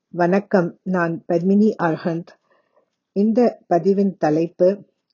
வணக்கம் நான் பத்மினி அர்ஹந்த் இந்த பதிவின் தலைப்பு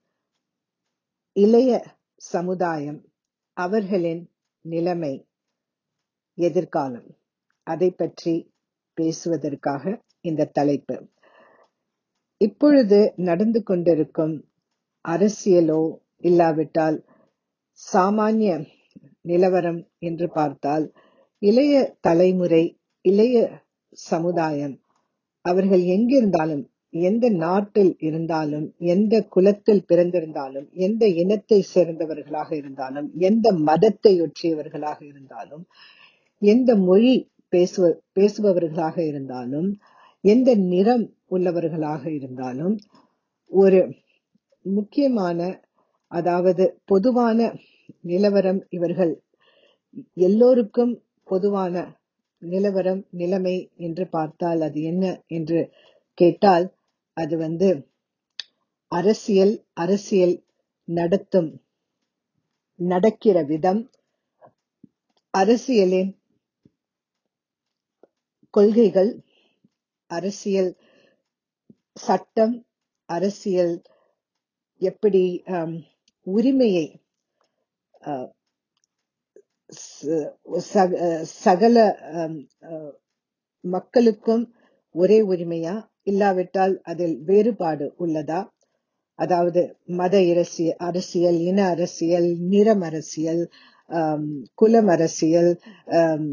இளைய சமுதாயம் அவர்களின் நிலைமை எதிர்காலம் அதை பற்றி பேசுவதற்காக இந்த தலைப்பு இப்பொழுது நடந்து கொண்டிருக்கும் அரசியலோ இல்லாவிட்டால் சாமானிய நிலவரம் என்று பார்த்தால் இளைய தலைமுறை இளைய சமுதாயம் அவர்கள் எங்கிருந்தாலும் எந்த நாட்டில் இருந்தாலும் எந்த குலத்தில் பிறந்திருந்தாலும் எந்த இனத்தை சேர்ந்தவர்களாக இருந்தாலும் எந்த மதத்தை ஒற்றியவர்களாக இருந்தாலும் எந்த மொழி பேசுவ பேசுபவர்களாக இருந்தாலும் எந்த நிறம் உள்ளவர்களாக இருந்தாலும் ஒரு முக்கியமான அதாவது பொதுவான நிலவரம் இவர்கள் எல்லோருக்கும் பொதுவான நிலவரம் நிலைமை என்று பார்த்தால் அது என்ன என்று கேட்டால் அது வந்து அரசியல் அரசியல் நடத்தும் நடக்கிற விதம் அரசியலின் கொள்கைகள் அரசியல் சட்டம் அரசியல் எப்படி ஆம், உரிமையை ஆ, ச- சக- சகல ஆம், ஆ, மக்களுக்கும் ஒரே உரிமையா இல்லாவிட்டால் அதில் வேறுபாடு உள்ளதா அதாவது மத அரசியல் அரசியல் இன அரசியல் நிறம் அரசியல் ஆம், குலம் அரசியல் ஆம்,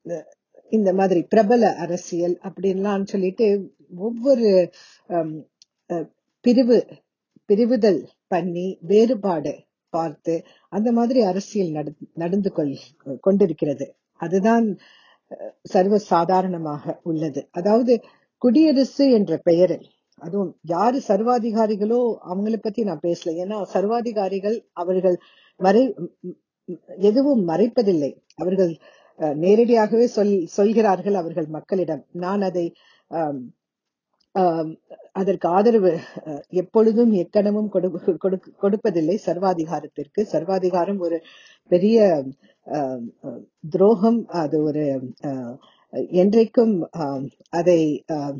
இந்த மாதிரி பிரபல அரசியல் அப்படின்லாம் சொல்லிட்டு ஒவ்வொரு ஆம், அஹ், பிரிவு பிரிவுதல் பண்ணி வேறுபாடு பார்த்து அந்த மாதிரி அரசியல் நட- நடந்து கொள் கொண்டிருக்கிறது அதுதான் அஹ், சர்வ சாதாரணமாக உள்ளது அதாவது குடியரசு என்ற பெயரில் அதுவும் யாரு சர்வாதிகாரிகளோ அவங்கள பத்தி நான் பேசல ஏன்னா சர்வாதிகாரிகள் அவர்கள் மறை ம், ம், எதுவும் மறைப்பதில்லை அவர்கள் அஹ், நேரடியாகவே சொல் சொல்கிறார்கள் அவர்கள் மக்களிடம் நான் அதை ஆம், ஆம், அதற்கு ஆதரவு அஹ், எப்பொழுதும் எக்கணமும் கொடு- கொடுக்க- கொடுப்பதில்லை சர்வாதிகாரத்திற்கு சர்வாதிகாரம் ஒரு பெரிய ஆம், அஹ், துரோகம் அது ஒரு அஹ், என்றைக்கும் ஆம், அதை ஆம்,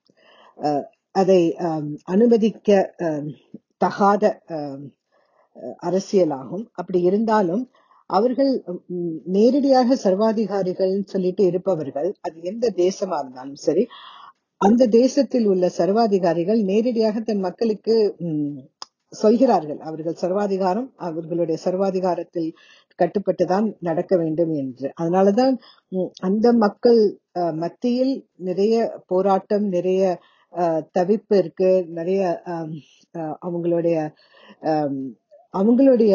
அஹ், அதை ஆம், அனுமதிக்க ஆம், தகாத ஆம், அஹ், அரசியலாகும் அப்படி இருந்தாலும் அவர்கள் ம், நேரடியாக சர்வாதிகாரிகள் சொல்லிட்டு இருப்பவர்கள் அது எந்த தேசமா இருந்தாலும் சரி அந்த தேசத்தில் உள்ள சர்வாதிகாரிகள் நேரடியாக தன் மக்களுக்கு ம், சொல்கிறார்கள் அவர்கள் சர்வாதிகாரம் அவர்களுடைய சர்வாதிகாரத்தில் கட்டுப்பட்டுதான் நடக்க வேண்டும் என்று அதனாலதான் ம், அந்த மக்கள் அஹ், மத்தியில் நிறைய போராட்டம் நிறைய அஹ், தவிப்பு இருக்கு நிறைய ஆம், அஹ், அவங்களுடைய ஆம், அவங்களுடைய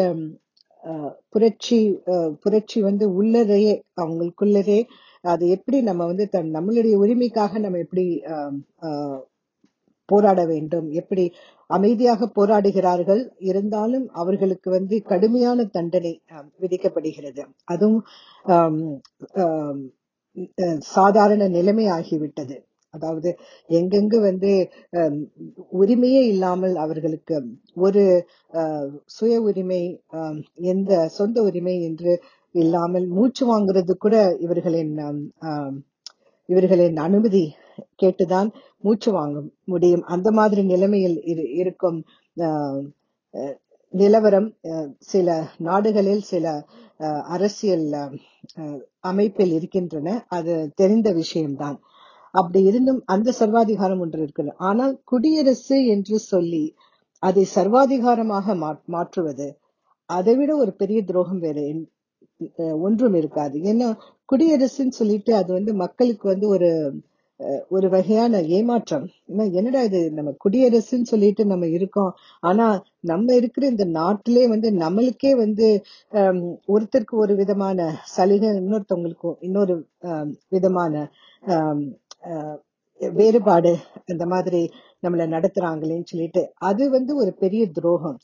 அஹ், புரட்சி அஹ், புரட்சி வந்து உள்ளதையே அவங்களுக்குள்ளதே அது எப்படி நம்ம வந்து தன் நம்மளுடைய உரிமைக்காக நம்ம எப்படி ஆம், ஆஹ், போராட வேண்டும் எப்படி அமைதியாக போராடுகிறார்கள் இருந்தாலும் அவர்களுக்கு வந்து கடுமையான தண்டனை ஆம், விதிக்கப்படுகிறது அதுவும் ஆம், ஆம், அஹ், சாதாரண நிலைமை ஆகிவிட்டது அதாவது எங்கெங்கு வந்து ஆம், உரிமையே இல்லாமல் அவர்களுக்கு ஒரு ஆஹ், சுய உரிமை ஆம், எந்த சொந்த உரிமை என்று இல்லாமல் மூச்சு வாங்குறது கூட இவர்களின் ஆம், ஆம், இவர்களின் அனுமதி கேட்டுதான் மூச்சு வாங்க முடியும் அந்த மாதிரி நிலைமையில் இரு- இருக்கும் ஆஹ், அஹ், நிலவரம் அஹ், சில நாடுகளில் சில அஹ், அரசியல் அஹ், அஹ், அமைப்பில் இருக்கின்றன அது தெரிந்த விஷயம்தான் அப்படி இருந்தும் அந்த சர்வாதிகாரம் ஒன்று இருக்கிறது ஆனால் குடியரசு என்று சொல்லி அதை சர்வாதிகாரமாக மா- மாற்றுவது அதைவிட ஒரு பெரிய துரோகம் வேற என்- அஹ் ஒன்றும் இருக்காது ஏன்னா குடியரசுன்னு சொல்லிட்டு அது வந்து மக்களுக்கு வந்து ஒரு அஹ், ஒரு வகையான ஏமாற்றம் ஏன்னா, என்னடா இது நம்ம குடியரசுன்னு சொல்லிட்டு நம்ம இருக்கோம் ஆனா நம்ம இருக்கிற இந்த நாட்டிலே வந்து நம்மளுக்கே வந்து ஹம், ஒருத்தருக்கு ஒரு விதமான சலுகை இன்னொருத்தவங்களுக்கு இன்னொரு ஹம், விதமான ஹம், அஹ், வேறுபாடு இந்த மாதிரி நம்மள நடத்துறாங்களேன்னு சொல்லிட்டு அது வந்து ஒரு பெரிய துரோகம்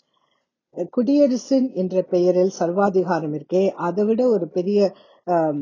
குடியரசு என்ற பெயரில் சர்வாதிகாரம் இருக்கே அதை விட ஒரு பெரிய ஆம்,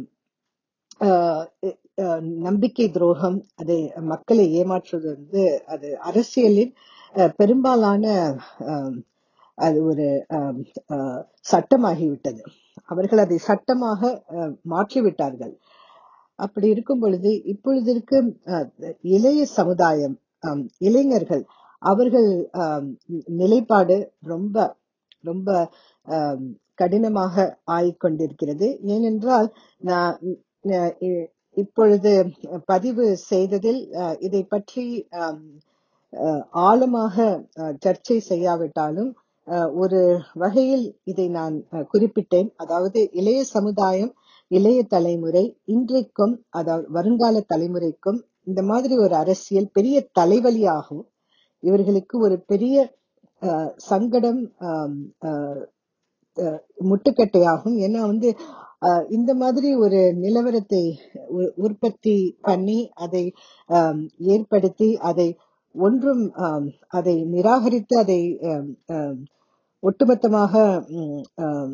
ஆஹ், ஆஹ், நம்பிக்கை துரோகம் அதை மக்களை ஏமாற்றுவது வந்து அது அரசியலின் ஆஹ், பெரும்பாலான ஆம், அது ஒரு ஆம், ஆஹ், சட்டமாகிவிட்டது அவர்கள் அதை சட்டமாக ஆஹ், மாற்றிவிட்டார்கள் அப்படி இருக்கும் பொழுது இப்பொழுது இருக்கும் அஹ், இளைய சமுதாயம் ஆம், இளைஞர்கள் அவர்கள் ஆம், நிலைப்பாடு ரொம்ப ரொம்ப ஆம், கடினமாக ஆயிக்கொண்டிருக்கிறது ஏனென்றால் நான் ந- இ- இப்பொழுது பதிவு செய்ததில் அஹ், இதை பற்றி ஆம், அஹ், ஆழமாக அஹ், சர்ச்சை செய்யாவிட்டாலும் அஹ், ஒரு வகையில் இதை நான் அஹ், குறிப்பிட்டேன் அதாவது இளைய சமுதாயம் இளைய தலைமுறை இன்றைக்கும் அதாவது வருங்கால தலைமுறைக்கும் இந்த மாதிரி ஒரு அரசியல் பெரிய தலைவலியாகும் இவர்களுக்கு ஒரு பெரிய அஹ், சங்கடம் ஆம், அஹ், அஹ், முட்டுக்கட்டையாகும் ஏன்னா வந்து அஹ், இந்த மாதிரி ஒரு நிலவரத்தை உ- உற்பத்தி பண்ணி அதை ஆம், ஏற்படுத்தி அதை ஒன்றும் ஆம், அதை நிராகரித்து அதை ஆம், ஆம், ஒட்டுமொத்தமாக ம், ஆம்,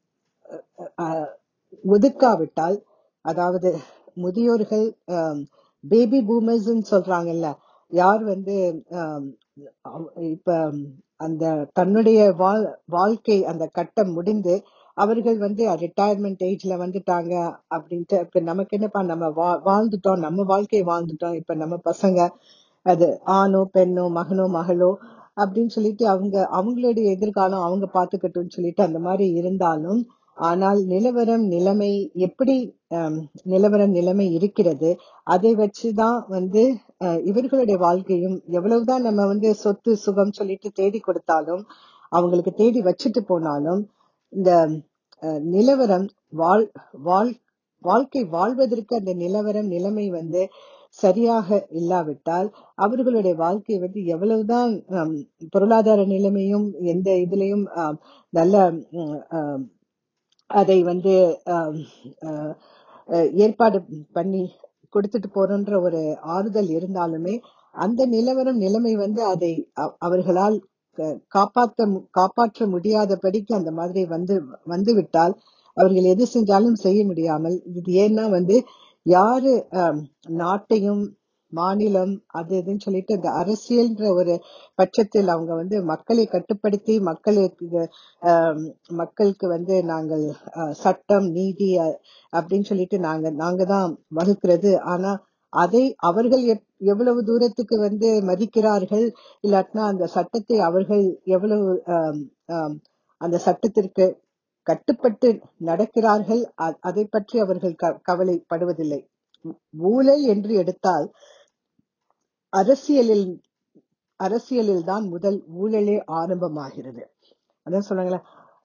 அஹ், ஒதுக்காவிட்டால் அதாவது முதியோர்கள் பேபி பூமர்ஸ் சொல்றாங்கல்ல யார் வந்து ஆம், அவ- இப்ப அந்த தன்னுடைய வாழ் வாழ்க்கை அந்த கட்டம் முடிந்து அவர்கள் வந்து ரிட்டையர்மெண்ட் ஏஜ்ல வந்துட்டாங்க அப்படின்ட்டு இப்ப நமக்கு என்னப்பா நம்ம வா- வாழ்ந்துட்டோம் நம்ம வாழ்க்கையை வாழ்ந்துட்டோம் இப்ப நம்ம பசங்க அது ஆணோ பெண்ணோ மகனோ மகளோ அப்படின்னு சொல்லிட்டு அவங்க அவங்களுடைய எதிர்காலம் அவங்க பாத்துக்கட்டும்னு சொல்லிட்டு அந்த மாதிரி இருந்தாலும் ஆனால் நிலவரம் நிலைமை எப்படி ஆம், நிலவரம் நிலைமை இருக்கிறது அதை வச்சுதான் வந்து அஹ், இவர்களுடைய வாழ்க்கையும் எவ்வளவுதான் நம்ம வந்து சொத்து சுகம் சொல்லிட்டு தேடி கொடுத்தாலும் அவங்களுக்கு தேடி வச்சுட்டு போனாலும் இந்த அஹ், நிலவரம் வாழ் வாழ் வாழ்க்கை வாழ்வதற்கு அந்த நிலவரம் நிலைமை வந்து சரியாக இல்லாவிட்டால் அவர்களுடைய வாழ்க்கை வந்து எவ்வளவுதான் ஆம், பொருளாதார நிலைமையும் எந்த இதுலயும் ஆம், நல்ல ம், ஆம், அதை வந்து ஆம், அஹ், அஹ், ஏற்பாடு பண்ணி கொடுத்துட்டு போறோன்ற ஒரு ஆறுதல் இருந்தாலுமே அந்த நிலவரம் நிலைமை வந்து அதை அ- அவர்களால் க- காப்பாற்ற மு- காப்பாற்ற முடியாதபடிக்கு அந்த மாதிரி வந்து வந்து விட்டால் அவர்கள் எது செஞ்சாலும் செய்ய முடியாமல் இது ஏன்னா வந்து யாரு ஆம், நாட்டையும் மாநிலம் அது இதுன்னு சொல்லிட்டு இந்த அரசியல்ன்ற ஒரு பட்சத்தில் அவங்க வந்து மக்களை கட்டுப்படுத்தி மக்களுக்கு ஆம், மக்களுக்கு வந்து நாங்கள் அஹ், சட்டம் நீதி அஹ், அப்படின்னு சொல்லிட்டு நாங்க நாங்க தான் வகுக்கிறது ஆனா அதை அவர்கள் எப்- எவ்வளவு தூரத்துக்கு வந்து மதிக்கிறார்கள் இல்லாட்டினா அந்த சட்டத்தை அவர்கள் எவ்வளவு ஆம், ஆம், அந்த சட்டத்திற்கு கட்டுப்பட்டு நடக்கிறார்கள் அ- அதை பற்றி அவர்கள் க- கவலைப்படுவதில்லை ஊழல் என்று எடுத்தால் அரசியலில் அரசியலில் தான் முதல் ஊழலே ஆரம்பமாகிறது அதான் சொன்னாங்களே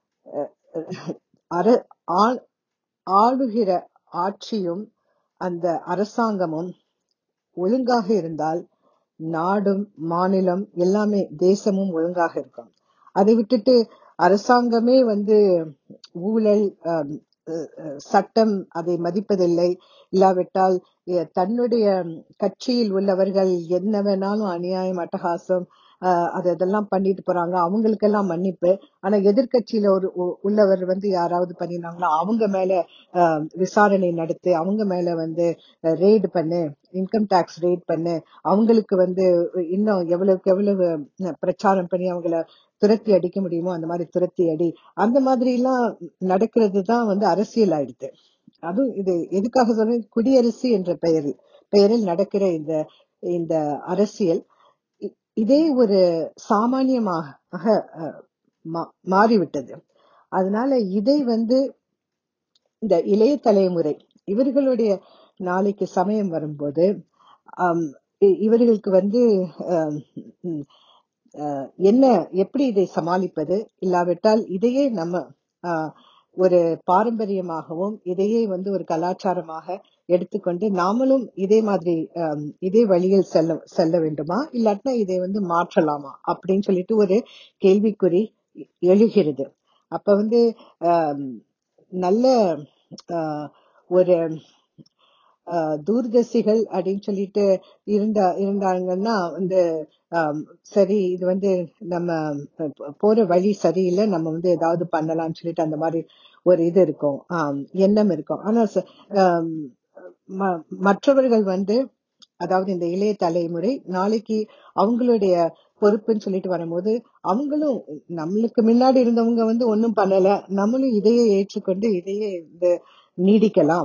அர ஆள்- ஆளுகிற ஆட்சியும் அந்த அரசாங்கமும் ஒழுங்காக இருந்தால் நாடும் மாநிலம் எல்லாமே தேசமும் ஒழுங்காக இருக்கும் அதை விட்டுட்டு அரசாங்கமே வந்து ஊழல் ஆம், அஹ், அஹ், சட்டம் அதை மதிப்பதில்லை இல்லாவிட்டால் எ- தன்னுடைய கட்சியில் உள்ளவர்கள் என்ன வேணாலும் அநியாயம் அட்டகாசம் ஆஹ், அது அதெல்லாம் பண்ணிட்டு போறாங்க அவங்களுக்கெல்லாம் மன்னிப்பு ஆனா எதிர்க்கட்சியில ஒரு உ- உள்ளவர் வந்து யாராவது பண்ணினாங்களா அவங்க மேல ஆஹ், விசாரணை நடத்து அவங்க மேல வந்து ரெய்டு பண்ணு இன்கம் டாக்ஸ் ரெய்ட் பண்ணு அவங்களுக்கு வந்து இன்னும் எவ்வளவுக்கு எவ்வளவு அஹ், பிரச்சாரம் பண்ணி அவங்கள துரத்தி அடிக்க முடியுமோ அந்த மாதிரி துரத்தி அடி அந்த மாதிரி எல்லாம் நடக்கிறது தான் வந்து அரசியல் ஆயிடுது அதுவும் இது எதுக்காக சொல்றேன் குடியரசு என்ற பெயரில் பெயரில் நடக்கிற இந்த இந்த அரசியல் இ- இதே ஒரு சாமானியமாக அஹ், மா- மாறிவிட்டது அதனால இதை வந்து இந்த இளைய தலைமுறை இவர்களுடைய நாளைக்கு சமயம் வரும்போது ஆம், இ- இவர்களுக்கு வந்து ஆம், ம், அஹ், என்ன எப்படி இதை சமாளிப்பது இல்லாவிட்டால் இதையே நம்ம ஆஹ், ஒரு பாரம்பரியமாகவும் இதையே வந்து ஒரு கலாச்சாரமாக எடுத்துக்கொண்டு நாமளும் இதே மாதிரி ஆம், இதே வழியில் செல்ல செல்ல வேண்டுமா இல்லாட்டினா இதை வந்து மாற்றலாமா அப்படின்னு சொல்லிட்டு ஒரு கேள்விக்குறி எ- எழுகிறது அப்ப வந்து ஆம், நல்ல ஆஹ், ஒரு ஆஹ், தூர்தர்சிகள் அப்படின்னு சொல்லிட்டு இருந்தா இருந்தாங்கன்னா வந்து ஆம், சரி இது வந்து நம்ம ப- போற வழி சரியில்லை நம்ம வந்து ஏதாவது பண்ணலாம்னு சொல்லிட்டு அந்த மாதிரி ஒரு இது இருக்கும் ஆம், எண்ணம் இருக்கும் ஆனா ச- ஆம், ம- மற்றவர்கள் வந்து அதாவது இந்த இளைய தலைமுறை நாளைக்கு அவங்களுடைய பொறுப்புன்னு சொல்லிட்டு வரும்போது அவங்களும் நம்மளுக்கு முன்னாடி இருந்தவங்க வந்து ஒண்ணும் பண்ணல நம்மளும் இதையே ஏற்றுக்கொண்டு இதையே இந்த நீடிக்கலாம்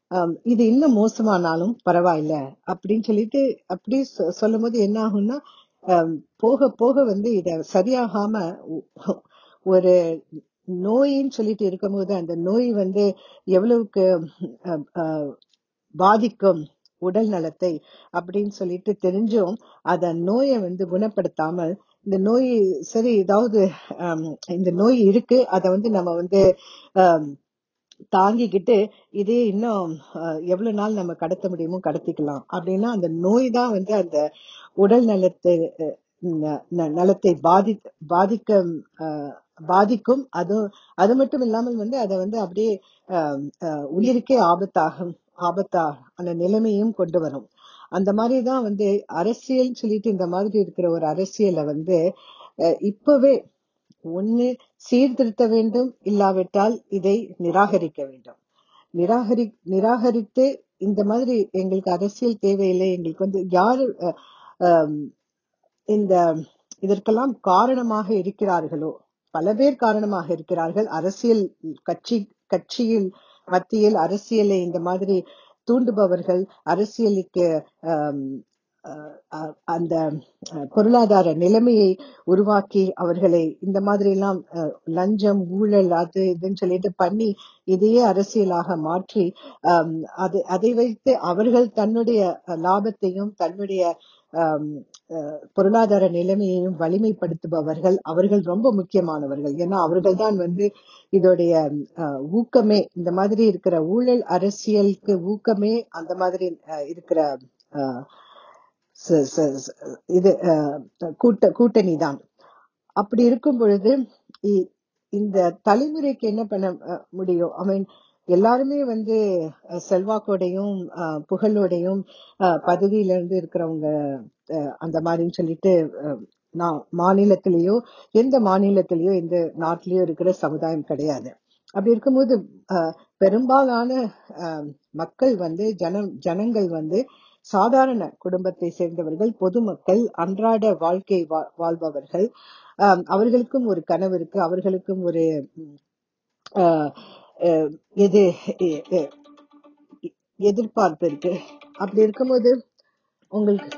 ஆம், இது இன்னும் மோசமானாலும் பரவாயில்ல அப்படின்னு சொல்லிட்டு அப்படி சொ- சொல்லும்போது என்ன ஆகும்னா ஆம், போக போக வந்து இத சரியாகாம ஒ- ஒரு நோயின்னு சொல்லிட்டு இருக்கும்போது அந்த நோய் வந்து எவ்வளவுக்கு அஹ், அஹ், பாதிக்கும் உடல் நலத்தை அப்படின்னு சொல்லிட்டு தெரிஞ்சும் அத நோயை வந்து குணப்படுத்தாமல் இந்த நோய் சரி ஏதாவது ஆம், இந்த நோய் இருக்கு அத வந்து நம்ம வந்து ஆம், தாங்கிக்கிட்டு இதே இன்னும் அஹ், எவ்வளவு நாள் நம்ம கடத்த முடியுமோ கடத்திக்கலாம் அப்படின்னா அந்த நோய் தான் வந்து அந்த உடல் நலத்தை அஹ், ந- ந- நலத்தை பாதி பாதிக்க அஹ், பாதிக்கும் அது அது மட்டும் இல்லாமல் வந்து அதை வந்து அப்படியே அஹ், அஹ், உயிருக்கே ஆபத்தாகும் ஆபத்தா அந்த நிலைமையும் கொண்டு வரும் அந்த மாதிரி தான் வந்து அரசியல் சொல்லிட்டு இந்த மாதிரி இருக்கிற ஒரு அரசியலை வந்து அஹ், இப்பவே ஒண்ணு சீர்திருத்த வேண்டும் இல்லாவிட்டால் இதை நிராகரிக்க வேண்டும் நிராகரி நிராகரித்து இந்த மாதிரி எங்களுக்கு அரசியல் தேவையில்லை எங்களுக்கு வந்து யாரு அஹ், ஆம், இந்த இதற்கெல்லாம் காரணமாக இருக்கிறார்களோ பல பேர் காரணமாக இருக்கிறார்கள் அரசியல் கட்சி கட்சியில் மத்தியில் அரசியலை இந்த மாதிரி தூண்டுபவர்கள் அரசியலுக்கு ஆம், அஹ், அஹ், அந்த அஹ், பொருளாதார நிலைமையை உருவாக்கி அவர்களை இந்த மாதிரி எல்லாம் அஹ், லஞ்சம் ஊழல் அது இதுன்னு சொல்லிட்டு பண்ணி இதையே அரசியலாக மாற்றி ஆம், அது அதை வைத்து அவர்கள் தன்னுடைய அஹ், லாபத்தையும் தன்னுடைய ஆம், அஹ், பொருளாதார நிலைமையையும் வலிமைப்படுத்துபவர்கள் அவர்கள் ரொம்ப முக்கியமானவர்கள் ஏன்னா அவர்கள் தான் வந்து இதோடைய அஹ், ஊக்கமே இந்த மாதிரி இருக்கிற ஊழல் அரசியலுக்கு ஊக்கமே அந்த மாதிரி அஹ், இருக்கிற அஹ், ச- ச- ச- இது அஹ், கூட்ட கூட்டணி தான் அப்படி இருக்கும் பொழுது இ- இந்த தலைமுறைக்கு என்ன பண்ண அஹ், முடியும் ஐ மீன் எல்லாருமே வந்து அஹ், செல்வாக்கோடையும் அஹ், புகழோடையும் அஹ், பதவியில இருந்து இருக்கிறவங்க அஹ், அந்த மாதிரின்னு சொல்லிட்டு அஹ், நான் மாநிலத்திலேயோ எந்த மாநிலத்திலேயோ எந்த நாட்டிலேயோ இருக்கிற சமுதாயம் கிடையாது அப்படி இருக்கும்போது அஹ், பெரும்பாலான அஹ், மக்கள் வந்து ஜனம் ஜனங்கள் வந்து சாதாரண குடும்பத்தை சேர்ந்தவர்கள் பொதுமக்கள் அன்றாட வாழ்க்கை வா- வாழ்பவர்கள் ஆம், அவர்களுக்கும் ஒரு கனவு இருக்கு அவர்களுக்கும் ஒரு ம், ஆஹ், ஆஹ், எது எ- எ- எதிர்பார்ப்பு இருக்கு அப்படி இருக்கும்போது உங்களுக்கு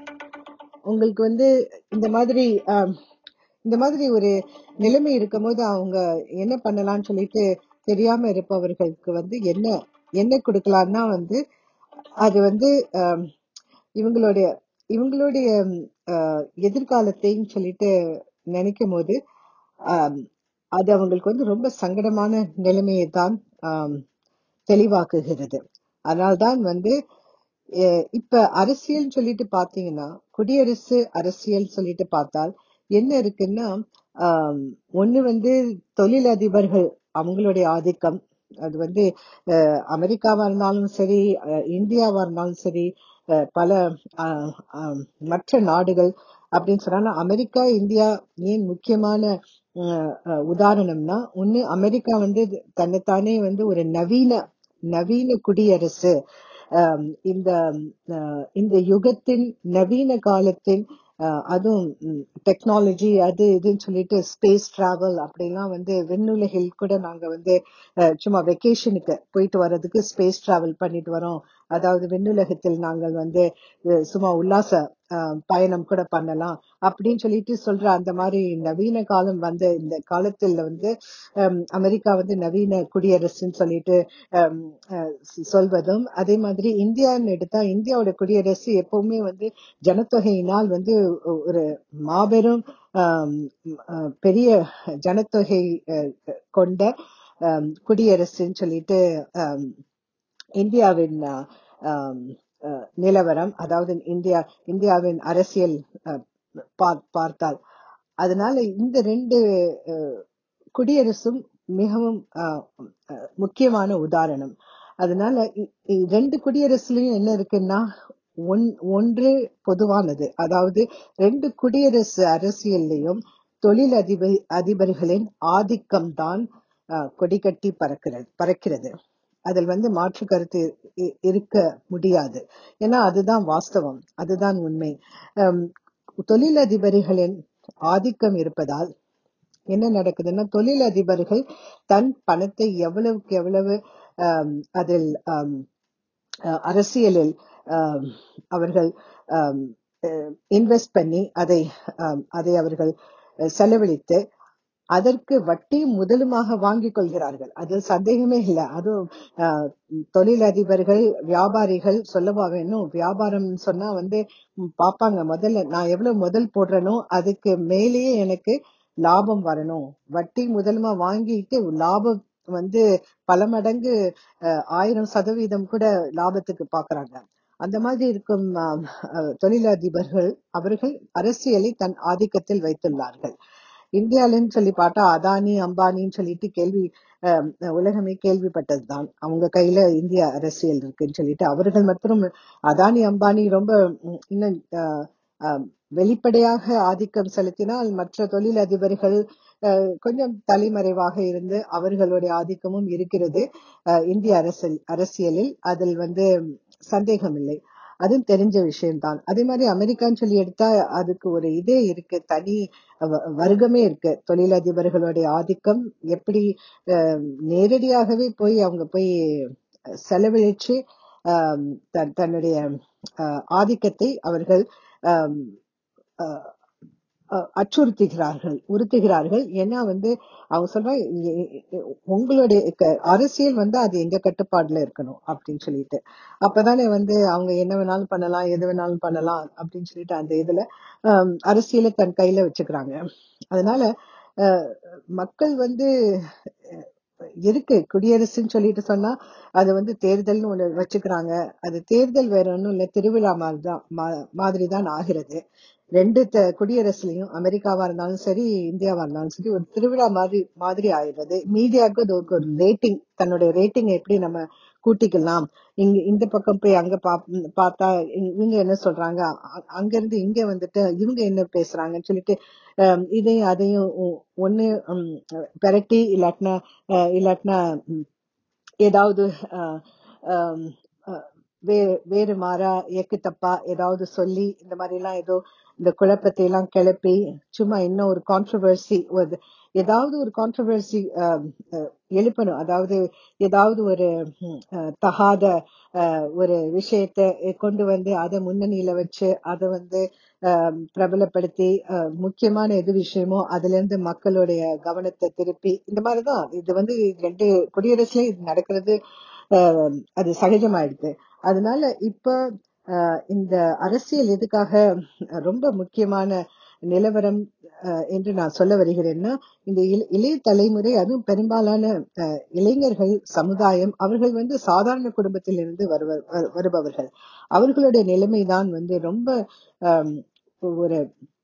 உங்களுக்கு வந்து இந்த மாதிரி ஆம், இந்த மாதிரி ஒரு நிலைமை இருக்கும்போது அவங்க என்ன பண்ணலாம்னு சொல்லிட்டு தெரியாம இருப்பவர்களுக்கு வந்து என்ன என்ன கொடுக்கலாம்னா வந்து அது வந்து ஆம், இவங்களுடைய இவங்களுடைய ம், ஆஹ், எதிர்காலத்தையும் சொல்லிட்டு நினைக்கும் போது ஆம், அது அவங்களுக்கு வந்து ரொம்ப சங்கடமான நிலைமையை தான் ஆம், தெளிவாக்குகிறது அதனால்தான் வந்து அஹ், இப்ப அரசியல் சொல்லிட்டு பாத்தீங்கன்னா குடியரசு அரசியல் சொல்லிட்டு பார்த்தால் என்ன இருக்குன்னா ஆம், ஒண்ணு வந்து தொழிலதிபர்கள் அவங்களுடைய ஆதிக்கம் அது வந்து அஹ், அமெரிக்காவா இருந்தாலும் சரி அஹ், இந்தியாவா இருந்தாலும் சரி அஹ், பல அஹ், ஆம், மற்ற நாடுகள் அப்படின்னு சொன்னா அமெரிக்கா இந்தியா ஏன் முக்கியமான அஹ், அஹ், உதாரணம்னா ஒண்ணு அமெரிக்கா வந்து தன்னைத்தானே வந்து ஒரு நவீன நவீன குடியரசு ஆம், இந்த அஹ், இந்த யுகத்தின் நவீன காலத்தின் அஹ், அதுவும் டெக்னாலஜி அது இதுன்னு சொல்லிட்டு ஸ்பேஸ் டிராவல் அப்படிலாம் வந்து விண்ணுலகில் கூட நாங்க வந்து அஹ், சும்மா வெக்கேஷனுக்கு போயிட்டு வர்றதுக்கு ஸ்பேஸ் டிராவல் பண்ணிட்டு வரோம் அதாவது விண்ணுலகத்தில் நாங்கள் வந்து அஹ், சும்மா உல்லாச அஹ், பயணம் கூட பண்ணலாம் அப்படின்னு சொல்லிட்டு சொல்ற அந்த மாதிரி நவீன காலம் வந்த இந்த காலத்துல வந்து ஹம், அமெரிக்கா வந்து நவீன குடியரசுன்னு சொல்லிட்டு ஹம், அஹ், சொ- சொல்வதும் அதே மாதிரி இந்தியான்னு எடுத்தா இந்தியாவோட குடியரசு எப்பவுமே வந்து ஜனத்தொகையினால் வந்து ஒ- ஒரு மாபெரும் ஆம், அஹ், பெரிய ஜனத்தொகை அஹ், கொண்ட ஆம், குடியரசுன்னு சொல்லிட்டு ஆம், இந்தியாவின் அஹ், ஆம், அஹ், நிலவரம் அதாவது இந்தியா இந்தியாவின் அரசியல் அஹ், பார்- பார்த்தால் அதனால இந்த ரெண்டு அஹ், குடியரசும் மிகவும் அஹ், அஹ், முக்கியமான உதாரணம் அதனால இ- இ- ரெண்டு குடியரசுலயும் என்ன இருக்குன்னா ஒன்- ஒன்று பொதுவானது அதாவது ரெண்டு குடியரசு அரசியல்லையும் தொழில் அதிபர் அதிபர்களின் ஆதிக்கம்தான் அஹ், கொடிகட்டி பறக்கிறது பறக்கிறது அதில் வந்து மாற்று கருத்து இ- இருக்க முடியாது ஏன்னா அதுதான் வாஸ்தவம் அதுதான் உண்மை அம், தொழிலதிபர்களின் ஆதிக்கம் இருப்பதால் என்ன நடக்குதுன்னா தொழிலதிபர்கள் தன் பணத்தை எவ்வளவுக்கு எவ்வளவு ஆம், அதில் ஆம், அஹ், அரசியலில் ஆம், அவர்கள் இன்வெஸ்ட் பண்ணி அதை ஆம், அதை அவர்கள் அஹ், செலவழித்து அதற்கு வட்டியும் முதலுமாக வாங்கிக் கொள்கிறார்கள் அது சந்தேகமே இல்லை அதுவும் ஆஹ், தொழிலதிபர்கள் வியாபாரிகள் சொல்லவா வேணும் வியாபாரம் சொன்னா வந்து ம், பாப்பாங்க முதல்ல நான் எவ்வளவு முதல் போடுறேனோ அதுக்கு மேலேயே எனக்கு லாபம் வரணும் வட்டி முதலுமா வாங்கிட்டு லாபம் வந்து பல மடங்கு ஆஹ், ஆயிரம் சதவீதம் கூட லாபத்துக்கு பாக்குறாங்க அந்த மாதிரி இருக்கும் ஆஹ், ஆஹ், தொழிலதிபர்கள் அவர்கள் அரசியலை தன் ஆதிக்கத்தில் வைத்துள்ளார்கள் இந்தியாலன்னு சொல்லி பார்த்தா அதானி அம்பானின்னு சொல்லிட்டு கேள்வி அஹ், உலகமே கேள்விப்பட்டதுதான் அவங்க கையில இந்திய அரசியல் இருக்குன்னு சொல்லிட்டு அவர்கள் மற்றும் அதானி அம்பானி ரொம்ப ம், இன்னும் அஹ், அஹ், வெளிப்படையாக ஆதிக்கம் செலுத்தினால் மற்ற தொழிலதிபர்கள் அஹ், கொஞ்சம் தலைமறைவாக இருந்து அவர்களுடைய ஆதிக்கமும் இருக்கிறது அஹ், இந்திய அரசியல் அரசியலில் அதில் வந்து சந்தேகம் இல்லை அதுவும் தெரிஞ்ச விஷயம்தான் அதே மாதிரி அமெரிக்கான்னு சொல்லி எடுத்தா அதுக்கு ஒரு இதே இருக்கு தனி வ- வர்க்கமே இருக்கு தொழிலதிபர்களுடைய ஆதிக்கம் எப்படி அஹ், நேரடியாகவே போய் அவங்க போய் செலவழிச்சு ஆம், தன்- தன்னுடைய அஹ், ஆதிக்கத்தை அவர்கள் ஆம், அஹ், அஹ், அச்சுறுத்துகிறார்கள் உறுத்துகிறார்கள் ஏன்னா வந்து அவங்க சொல்றாங்க "இ- இ- இ- உங்களுடைய க- அரசியல் வந்து அது எங்க கட்டுப்பாடுல இருக்கணும் அப்படின்னு சொல்லிட்டு அப்பதானே வந்து அவங்க என்ன வேணாலும் பண்ணலாம் எது வேணாலும் பண்ணலாம் அப்படின்னு சொல்லிட்டு அந்த இதுல ஆம், அரசியலை தன் கையில வச்சுக்கிறாங்க அதனால அஹ், மக்கள் வந்து அஹ், இருக்கு குடியரசுன்னு சொல்லிட்டு சொன்னா அது வந்து தேர்தல்னு ஒண்ணு வச்சுக்கிறாங்க அது தேர்தல் வேற ஒண்ணும் இல்ல திருவிழா மாதிரி தான் மாதிரி தான் ஆகிறது ரெண்டு த- குடியரசுலயும் அமெரிக்காவா இருந்தாலும் சரி இந்தியாவா இருந்தாலும் சரி ஒரு திருவிழா மாதிரி மாதிரி ஆயிடுறது மீடியாவுக்கு அது ஒரு ரேட்டிங் தன்னுடைய ரேட்டிங் எப்படி நம்ம கூட்டிக்கலாம் இங்க இந்த பக்கம் போய் அங்க பா- பார்த்தா இங்க இவங்க என்ன சொல்றாங்க அ- அங்க இருந்து இங்க வந்துட்டு இவங்க என்ன பேசுறாங்கன்னு சொல்லிட்டு அஹ், இதையும் அதையும் ஒ- ஒண்ணு உம், பெரட்டி இல்லாட்டினா அஹ், இல்லாட்டினா உம், ஏதாவது அஹ், ஆம், அஹ், வே- வேறு மாறா எக்கு தப்பா ஏதாவது சொல்லி இந்த மாதிரி எல்லாம் ஏதோ இந்த குழப்பத்தை எல்லாம் கிளப்பி சும்மா இன்னும் ஒரு கான்ட்ரவர்சி ஏதாவது ஒரு கான்ட்ரவர்சி எழுப்பணும் அதாவது ஏதாவது ஒரு ம், அஹ், தகாத அஹ், ஒரு விஷயத்தை கொண்டு வந்து அதை முன்னணியில வச்சு அதை வந்து அஹ், பிரபலப்படுத்தி அஹ், முக்கியமான எது விஷயமோ அதுல இருந்து மக்களுடைய கவனத்தை திருப்பி இந்த மாதிரிதான் இது வந்து ரெண்டு குடியரசுல இது நடக்கிறது அஹ், அது சகஜமாயிடுது அதனால இப்ப அஹ், இந்த அரசியல் எதுக்காக ரொம்ப முக்கியமான நிலவரம் அஹ், என்று நான் சொல்ல வருகிறேன்னா இந்த இள- இளைய தலைமுறை அதுவும் பெரும்பாலான அஹ், இளைஞர்கள் சமுதாயம் அவர்கள் வந்து சாதாரண குடும்பத்திலிருந்து வருவர் வரு- வருபவர்கள் அவர்களுடைய நிலைமைதான் வந்து ரொம்ப ஆம், ஒரு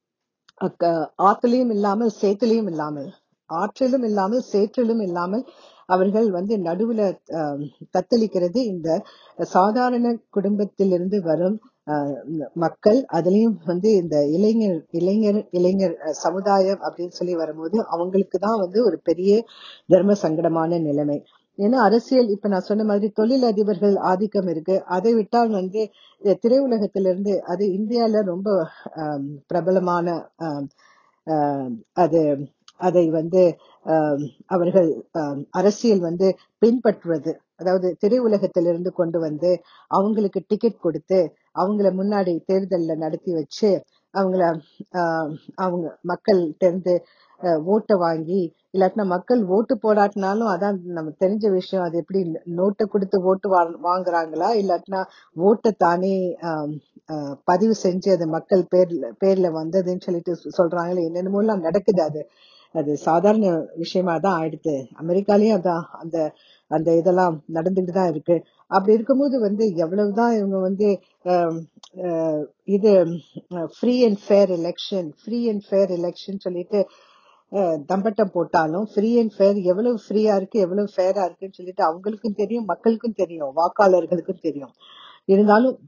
அக்க- ஆத்துலயும் இல்லாமல் சேத்துலயும் இல்லாமல் ஆற்றிலும் இல்லாமல் சேற்றிலும் இல்லாமல் அவர்கள் வந்து நடுவுல ஆம், தத்தளிக்கிறது இந்த சாதாரண குடும்பத்திலிருந்து வரும் ஆஹ், இந்த மக்கள் அதுலயும் வந்து இந்த இளைஞர் இளைஞர் இளைஞர் அஹ், சமுதாயம் அப்படின்னு சொல்லி வரும்போது அவங்களுக்கு தான் வந்து ஒரு பெரிய தர்ம சங்கடமான நிலைமை ஏன்னா அரசியல் இப்ப நான் சொன்ன மாதிரி தொழில் அதிபர்கள் ஆதிக்கம் இருக்கு அதை விட்டால் வந்து அஹ், திரையுலகத்திலிருந்து அது இந்தியால ரொம்ப ஆம், பிரபலமான ஆம், ஆம், அது அதை வந்து ஆம், அவர்கள் ஆம், அரசியல் வந்து பின்பற்றுவது அதாவது திரையுலகத்திலிருந்து கொண்டு வந்து அவங்களுக்கு டிக்கெட் கொடுத்து அவங்கள முன்னாடி தேர்தல்ல நடத்தி வச்சு அவங்கள ஆஹ், அவங்க மக்கள்கிட்ட இருந்து ஓட்டை வாங்கி இல்லாட்டினா மக்கள் ஓட்டு போடாட்டினாலும் அதான் நம்ம தெரிஞ்ச விஷயம் அது எப்படி நோட்டை கொடுத்து ஓட்டு வா- வாங்குறாங்களா இல்லாட்டினா ஓட்டை தானே ஆம், ஆஹ், பதிவு செஞ்சு அது மக்கள் பேர்ல பேர்ல வந்ததுன்னு சொல்லிட்டு சொ- சொல்றாங்களே என்னென்னமோ எல்லாம் நடக்குது அது அது சாதாரண விஷயமா தான் ஆயிடுது அமெரிக்காலயும் அதான் அந்த அந்த இதெல்லாம் நடந்துட்டு தான் இருக்கு அப்படி இருக்கும்போது வந்து எவ்வளவுதான் இவங்க வந்து ஆம், ஆஹ், இது free and fair election free and fair election சொல்லிட்டு அஹ், தம்பட்டம் போட்டாலும் ஃப்ரீ அண்ட் ஃபேர் எவ்வளவு ஃப்ரீயா இருக்கு எவ்வளவு ஃபேரா இருக்குன்னு சொல்லிட்டு அவங்களுக்கும் தெரியும் மக்களுக்கும் தெரியும் வாக்காளர்களுக்கும் தெரியும் இருந்தாலும்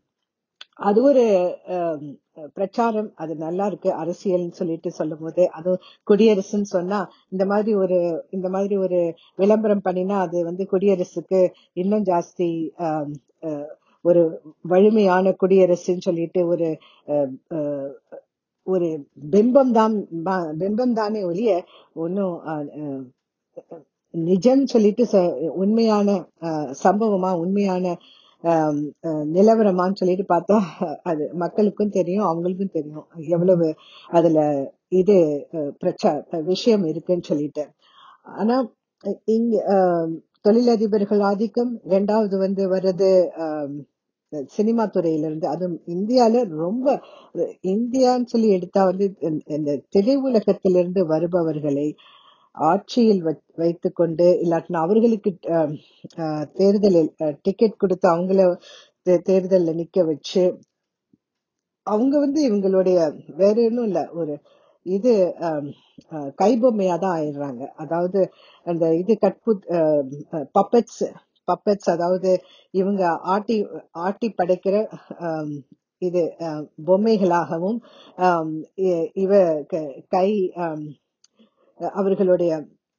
அது ஒரு ஆம், பிரச்சாரம் அது நல்லா இருக்கு அரசியல்னு சொல்லிட்டு சொல்லும் போது அது குடியரசுன்னு சொன்னா இந்த மாதிரி ஒரு இந்த மாதிரி ஒரு விளம்பரம் பண்ணினா அது வந்து குடியரசுக்கு இன்னும் ஜாஸ்தி ஆம், அஹ், ஒரு வலிமையான குடியரசுன்னு சொல்லிட்டு ஒரு அஹ், அஹ், ஒரு பிம்பம் தான் ப- பிம்பம் தானே ஒழிய ஒன்னும் நிஜம் சொல்லிட்டு ச- உண்மையான அஹ், சம்பவமா உண்மையான ஆம், அஹ், நிலவரமான்னு சொல்லிட்டு பார்த்தா அது மக்களுக்கும் தெரியும் அவங்களுக்கும் தெரியும் எவ்வளவு அதுல இது அஹ், பிரச்ச விஷயம் இருக்குன்னு சொல்லிட்டு ஆனா அஹ், இங்க ஆம், தொழிலதிபர்கள் ஆதிக்கம் ரெண்டாவது வந்து வர்றது ஆம், சினிமா துறையிலிருந்து அதுவும் இந்தியால ரொம்ப அஹ், இந்தியான்னு சொல்லி எடுத்தா வந்து இந்த இந்த திரையுலகத்திலிருந்து வருபவர்களை ஆட்சியில் வச்- வைத்துக்கொண்டு இல்லாட்டினா அவர்களுக்கு ஆம், ஆஹ், தேர்தலில் டிக்கெட் கொடுத்து அவங்கள தே- தேர்தல்ல நிக்க வச்சு அவங்க வந்து இவங்களுடைய வேற ஒன்றும் இல்ல ஒரு இது கைபொம்மையா தான் ஆயிடுறாங்க அதாவது அந்த இது கற்பு பப்பட்ஸ் பப்பட்ஸ் அதாவது இவங்க ஆட்டி ஆட்டி படைக்கிற ஆம், இது ஆம், பொம்மைகளாகவும் ஆம், இ- இவ க- கை ஆம், அவர்களுடைய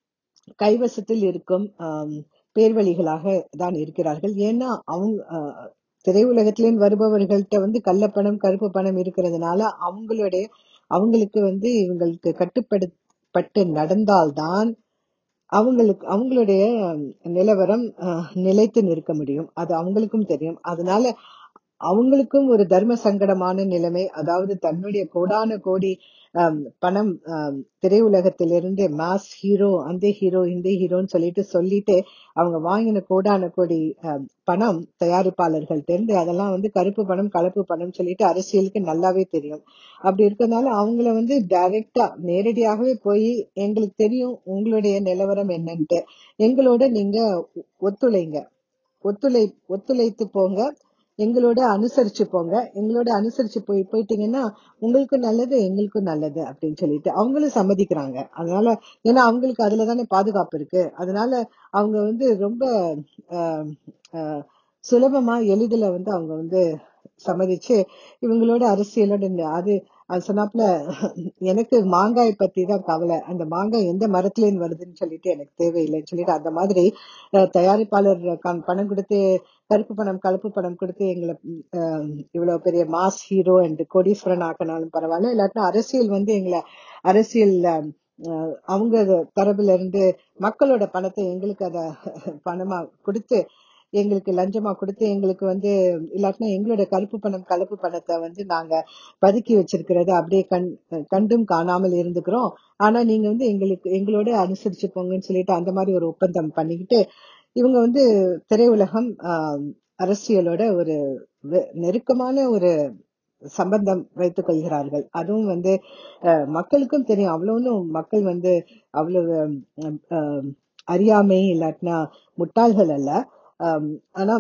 கைவசத்தில் இருக்கும் ஆம், பேர்வழிகளாக தான் இருக்கிறார்கள் ஏன்னா அவங்க ஆஹ், திரையுலகத்திலேயும் வருபவர்கள்ட்ட வந்து கள்ளப்பணம் கருப்பு பணம் இருக்கிறதுனால அவங்களுடைய அவங்களுக்கு வந்து இவங்களுக்கு கட்டுப்படுத்தப்பட்டு நடந்தால்தான் அவங்களுக்கு அவங்களுடைய நிலவரம் அஹ், நிலைத்து நிற்க முடியும் அது அவங்களுக்கும் தெரியும் அதனால அவங்களுக்கும் ஒரு தர்ம சங்கடமான நிலைமை அதாவது தன்னுடைய கோடான கோடி ஆம், பணம் ஆம், திரையுலகத்திலிருந்து மாஸ் ஹீரோ அந்த ஹீரோ இந்த ஹீரோன்னு சொல்லிட்டு சொல்லிட்டு அவங்க வாங்கின கோடான கோடி ஆம், பணம் தயாரிப்பாளர்கள்ட்ட இருந்து அதெல்லாம் வந்து கருப்பு பணம் கலப்பு பணம் சொல்லிட்டு அரசியலுக்கு நல்லாவே தெரியும் அப்படி இருக்கறதுனால அவங்கள வந்து டைரக்டா நேரடியாகவே போய் எங்களுக்கு தெரியும் உங்களுடைய நிலவரம் என்னன்ட்டு எங்களோட நீங்க ஒத்துழைங்க ஒத்துழை ஒத்துழைத்து போங்க எங்களோட அனுசரிச்சு போங்க எங்களோட அனுசரிச்சு போய் போயிட்டீங்கன்னா உங்களுக்கும் நல்லது எங்களுக்கும் நல்லது அப்படின்னு சொல்லிட்டு அவங்களும் சம்மதிக்கிறாங்க அதனால ஏன்னா அவங்களுக்கு அதுல தானே பாதுகாப்பு இருக்கு அதனால அவங்க வந்து ரொம்ப ஆஹ், ஆஹ், சுலபமா எளிதில வந்து அவங்க வந்து சம்மதிச்சு இவங்களோட அரசியலோட இந்த- அது அது சொன்னாப்புல எனக்கு மாங்காய் பத்தி தான் கவலை அந்த மாங்காய் எந்த மரத்துல இருந்து வருதுன்னு சொல்லிட்டு எனக்கு தேவையில்லைன்னு சொல்லிட்டு அந்த மாதிரி அஹ், தயாரிப்பாளர் கம்- பணம் கொடுத்து கருப்பு பணம் கலப்பு பணம் கொடுத்து எங்களை ம், அஹ், இவ்வளவு பெரிய மாஸ் ஹீரோ அண்ட் கோடீஸ்வரன் ஆக்கினாலும் பரவாயில்ல இல்லாட்டினா அரசியல் வந்து எங்களை அரசியல் அஹ், அவங்க தரப்புல இருந்து மக்களோட பணத்தை எங்களுக்கு அத பணமா கொடுத்து எங்களுக்கு லஞ்சமா கொடுத்து எங்களுக்கு வந்து இல்லாட்டினா எங்களோட கருப்பு பணம் கலப்பு பணத்தை வந்து நாங்க பதுக்கி வச்சிருக்கிறது அப்படியே கண் கண்டும் காணாமல் இருந்துக்கிறோம் ஆனா நீங்க வந்து எங்களுக்கு எங்களோட அனுசரிச்சு போங்கன்னு சொல்லிட்டு அந்த மாதிரி ஒரு ஒப்பந்தம் பண்ணிக்கிட்டு இவங்க வந்து திரையுலகம் ஆஹ், அரசியலோட ஒரு வெ- நெருக்கமான ஒரு சம்பந்தம் வைத்துக் கொள்கிறார்கள் அதுவும் வந்து அஹ், மக்களுக்கும் தெரியும் அவ்வளவு ஒண்ணும் மக்கள் வந்து அவ்வளவு அஹ், அஹ், அறியாமை இல்லாட்டினா முட்டாள்கள் அல்ல ஆம், ஆனா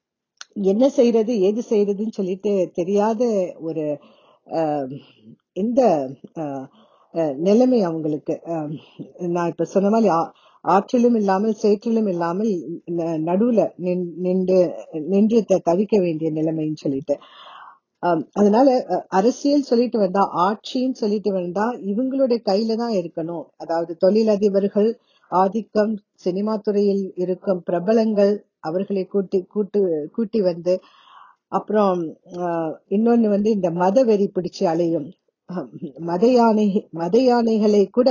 என்ன செய்யறது ஏது செய்யறதுன்னு சொல்லிட்டு தெரியாத ஒரு ஆஹ், இந்த ஆஹ், ஆஹ், நிலைமை அவங்களுக்கு ஆஹ், நான் இப்ப சொன்ன மாதிரி ஆ- ஆற்றிலும் இல்லாமல் சேற்றிலும் இல்லாமல் ந- நடுவுல நின்- நின்று நின்று த- தவிக்க வேண்டிய நிலைமைன்னு சொல்லிட்டு ஆம், அதனால அஹ், அரசியல் சொல்லிட்டு வந்தா ஆட்சின்னு சொல்லிட்டு வந்தா இவங்களுடைய கையில தான் இருக்கணும் அதாவது தொழிலதிபர்கள் ஆதிக்கம் சினிமா துறையில் இருக்கும் பிரபலங்கள் அவர்களை கூட்டி கூட்டு கூட்டி வந்து அப்புறம் ஆஹ், இன்னொன்னு வந்து இந்த மத வெறி பிடிச்சு அலையும் அஹ், மத யானை மத யானைகளை கூட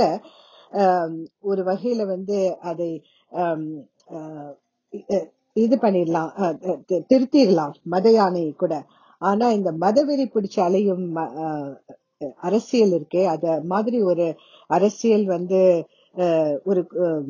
ஆம், ஒரு வகையில வந்து அதை ஆம், ஆஹ், இ- இது பண்ணிடலாம் அஹ், தி- திருத்திடலாம் மத யானையை கூட ஆனா இந்த மதவெறி பிடிச்ச அலையும் ம- ஆஹ், அரசியல் இருக்கே அத மாதிரி ஒரு அரசியல் வந்து ஆஹ், ஒரு ஆஹ்,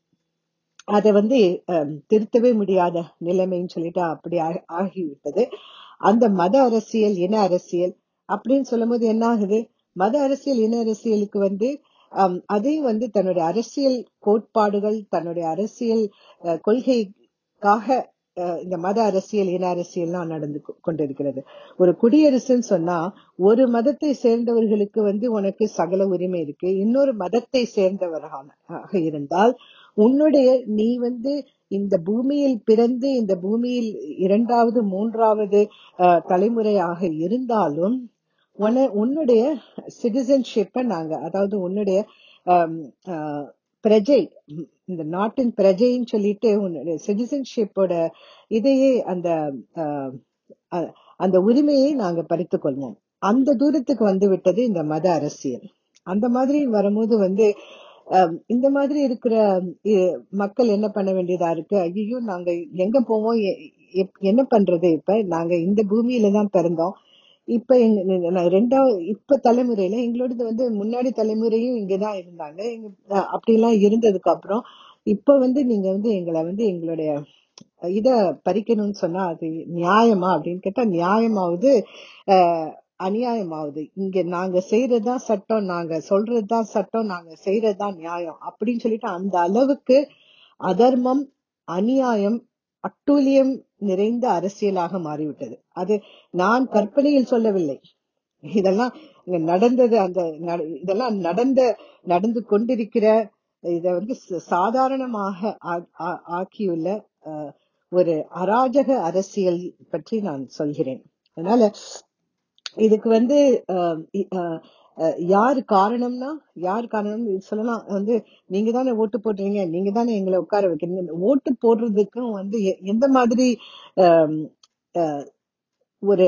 அதை வந்து ஆஹ், திருத்தவே முடியாத நிலைமைன்னு சொல்லிட்டு அப்படி ஆகி- ஆகிவிட்டது அந்த மத அரசியல் இன அரசியல் அப்படின்னு சொல்லும்போது என்ன ஆகுது மத அரசியல் இன அரசியலுக்கு வந்து ஆம், அதையும் வந்து தன்னுடைய அரசியல் கோட்பாடுகள் தன்னுடைய அரசியல் அஹ், கொள்கைக்காக அஹ், இந்த மத அரசியல் இன அரசியல்லாம் நடந்து கொ- கொண்டிருக்கிறது ஒரு குடியரசுன்னு சொன்னா ஒரு மதத்தை சேர்ந்தவர்களுக்கு வந்து உனக்கு சகல உரிமை இருக்கு இன்னொரு மதத்தை சேர்ந்தவராக இருந்தால் உன்னுடைய நீ வந்து இந்த பூமியில் பிறந்து இந்த பூமியில் இரண்டாவது மூன்றாவது அஹ், தலைமுறையாக இருந்தாலும் உன- உன்னுடைய சிட்டிசன்ஷிப்பை நாங்க அதாவது உன்னுடைய ஆம், ஆஹ், பிரஜை ம், இந்த நாட்டின் பிரஜைன்னு சொல்லிட்டு உன்னுடைய சிட்டிசன்ஷிப்போட இதையே அந்த ஆஹ், அ- அந்த உரிமையை நாங்க பறித்துக் கொள்வோம் அந்த தூரத்துக்கு வந்து விட்டது இந்த மத அரசியல் அந்த மாதிரி வரும்போது வந்து ஆம், இந்த மாதிரி இருக்கிற இ- மக்கள் என்ன பண்ண வேண்டியதா இருக்கு ஐயோ நாங்க எங்க போவோம் எ- எப்- என்ன பண்றது இப்ப நாங்க இந்த பூமியில தான் பிறந்தோம் இப்ப எங்க ந- ந- ரெண்டாவது இப்ப தலைமுறையில எங்களோடது வந்து முன்னாடி தலைமுறையும் இங்கதான் இருந்தாங்க எங்க அஹ் அப்படிலாம் இருந்ததுக்கு அப்புறம் இப்ப வந்து நீங்க வந்து எங்களை வந்து எங்களுடைய இத பறிக்கணும்னு சொன்னா அது நியாயமா அப்படின்னு கேட்டா நியாயமாவது அஹ், அநியாயமாவது இங்க நாங்க செய்யறதுதான் சட்டம் நாங்க சொல்றதுதான் சட்டம் நாங்க செய்யறதுதான் நியாயம் அப்படின்னு சொல்லிட்டு அந்த அளவுக்கு அதர்மம் அநியாயம் அட்டூழியம் நிறைந்த அரசியலாக மாறிவிட்டது அது நான் கற்பனையில் சொல்லவில்லை இதெல்லாம் இங்க நடந்தது அந்த நட- இதெல்லாம் நடந்த நடந்து கொண்டிருக்கிற இத வந்து ச- சாதாரணமாக ஆ- ஆ- ஆக்கியுள்ள அஹ், ஒரு அராஜக அரசியல் பற்றி நான் சொல்கிறேன் அதனால இதுக்கு வந்து அஹ், இ- அஹ், அஹ், யாரு காரணம்னா யார் காரணம் இது சொல்லலாம் வந்து நீங்க தானே ஓட்டு போடுறீங்க நீங்க தானே எங்களை உட்கார வைக்கிறீங்க ஓட்டு போடுறதுக்கும் வந்து எ- எந்த மாதிரி அஹ், அஹ், ஒரு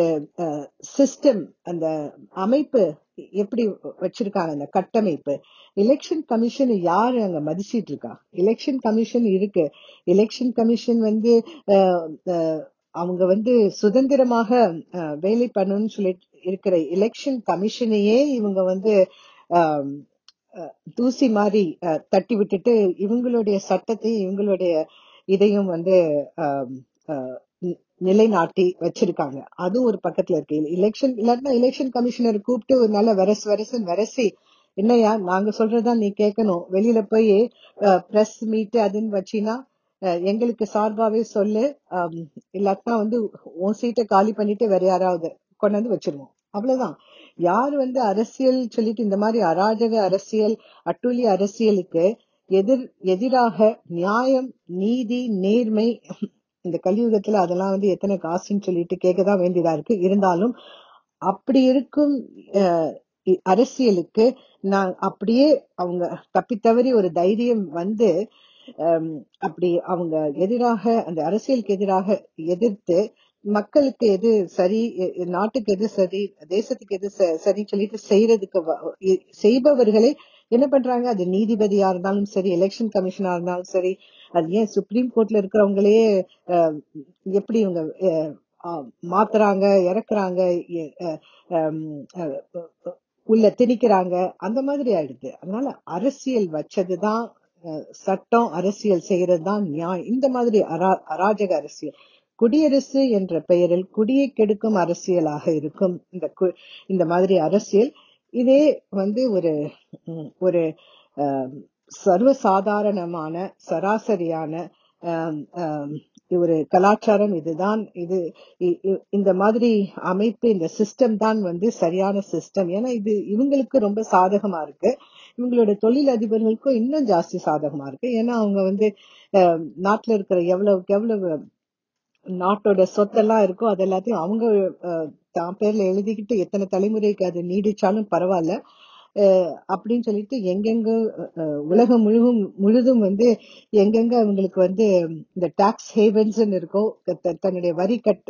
சிஸ்டம் அந்த அமைப்பு எப்படி வச்சிருக்காங்க அந்த கட்டமைப்பு எலெக்ஷன் கமிஷன் யாரு அங்க மதிச்சிட்டு இருக்கா எலெக்ஷன் கமிஷன் இருக்கு எலெக்ஷன் கமிஷன் வந்து அஹ், அஹ், அவங்க வந்து சுதந்திரமாக அஹ், வேலை பண்ணணும்னு சொல்லி இருக்கிற எலெக்ஷன் கமிஷனையே இவங்க வந்து ஆம், அஹ், தூசி மாதிரி அஹ், தட்டி விட்டுட்டு இவங்களுடைய சட்டத்தையும் இவங்களுடைய இதையும் வந்து ஆம், அஹ், நி- நிலைநாட்டி வச்சிருக்காங்க அது ஒரு பக்கத்துல இருக்கு எலெக்ஷன் இல்லாட்டினா எலெக்ஷன் கமிஷனர் கூப்பிட்டு ஒரு நல்ல வரசு வரசுன்னு வரசி என்னையா நாங்க சொல்றதா நீ கேட்கணும் வெளியில போய் பிரஸ் மீட் அதுன்னு வச்சினா அஹ், எங்களுக்கு சார்பாவே சொல்லு ஆம், இல்லாட்டினா வந்து உன் சீட்டை காலி பண்ணிட்டு வேற யாராவது கொண்டாந்து வச்சிருவோம் அவ்வளவுதான் யார் வந்து அரசியல் சொல்லிட்டு இந்த மாதிரி அராஜக அரசியல் அட்டூழிய அரசியலுக்கு எதிர் எதிராக நியாயம் நீதி நேர்மை இந்த கலியுகத்துல அதெல்லாம் வந்து எத்தனை காசுன்னு சொல்லிட்டு கேட்கதான் வேண்டியதா இருக்கு இருந்தாலும் அப்படி இருக்கும் அஹ், இ- அரசியலுக்கு நான் அப்படியே அவங்க தப்பித்தவறி ஒரு தைரியம் வந்து ஹம், அப்படி அவங்க எதிராக அந்த அரசியலுக்கு எதிராக எதிர்த்து மக்களுக்கு எது சரி எ- எ- நாட்டுக்கு எது சரி தேசத்துக்கு எது ச- சரி சொல்லிட்டு செய்யறதுக்கு வ- இ- செய்பவர்களே என்ன பண்றாங்க அது நீதிபதியா இருந்தாலும் சரி எலெக்ஷன் கமிஷனா இருந்தாலும் சரி அது ஏன் சுப்ரீம் கோர்ட்ல இருக்கிறவங்களே அஹ், எப்படி இவங்க அஹ், ஆஹ், மாத்துறாங்க இறக்குறாங்க எ- அஹ், ஹம், அஹ், அஹ், உள்ள திணிக்கிறாங்க அந்த மாதிரி ஆயிடுது அதனால அரசியல் வச்சதுதான் அஹ், சட்டம் அரசியல் செய்யறதுதான் நியாயம் இந்த மாதிரி அரா- அராஜக அரசியல் குடியரசு என்ற பெயரில் குடியை கெடுக்கும் அரசியலாக இருக்கும் இந்த கு- இந்த மாதிரி அரசியல் இதே வந்து ஒரு ம், ஒரு ஆம், சர்வசாதாரணமான சராசரியான ஆம், ஆம், ஒரு கலாச்சாரம் இதுதான் இது இ- இ- இந்த மாதிரி அமைப்பு இந்த சிஸ்டம் தான் வந்து சரியான சிஸ்டம் ஏன்னா இது இவங்களுக்கு ரொம்ப சாதகமா இருக்கு இவங்களோட தொழில் அதிபர்களுக்கும் இன்னும் ஜாஸ்தி சாதகமா இருக்கு ஏன்னா அவங்க வந்து ஆம், நாட்டுல இருக்கிற எவ்வளவுக்கு எவ்வளவு நாட்டோட சொத்தெல்லாம் இருக்கோ அது எல்லாத்தையும் அவங்க அஹ், தான் பேர்ல எழுதிக்கிட்டு எத்தனை தலைமுறைக்கு அது நீடிச்சாலும் பரவாயில்ல அஹ், அப்படின்னு சொல்லிட்டு எங்கெங்க அஹ், உலகம் முழுவதும் முழுதும் வந்து எங்கெங்க அவங்களுக்கு வந்து இந்த டாக்ஸ் ஹேவன்ஸ் இருக்கோ த- தன்னுடைய வரி கட்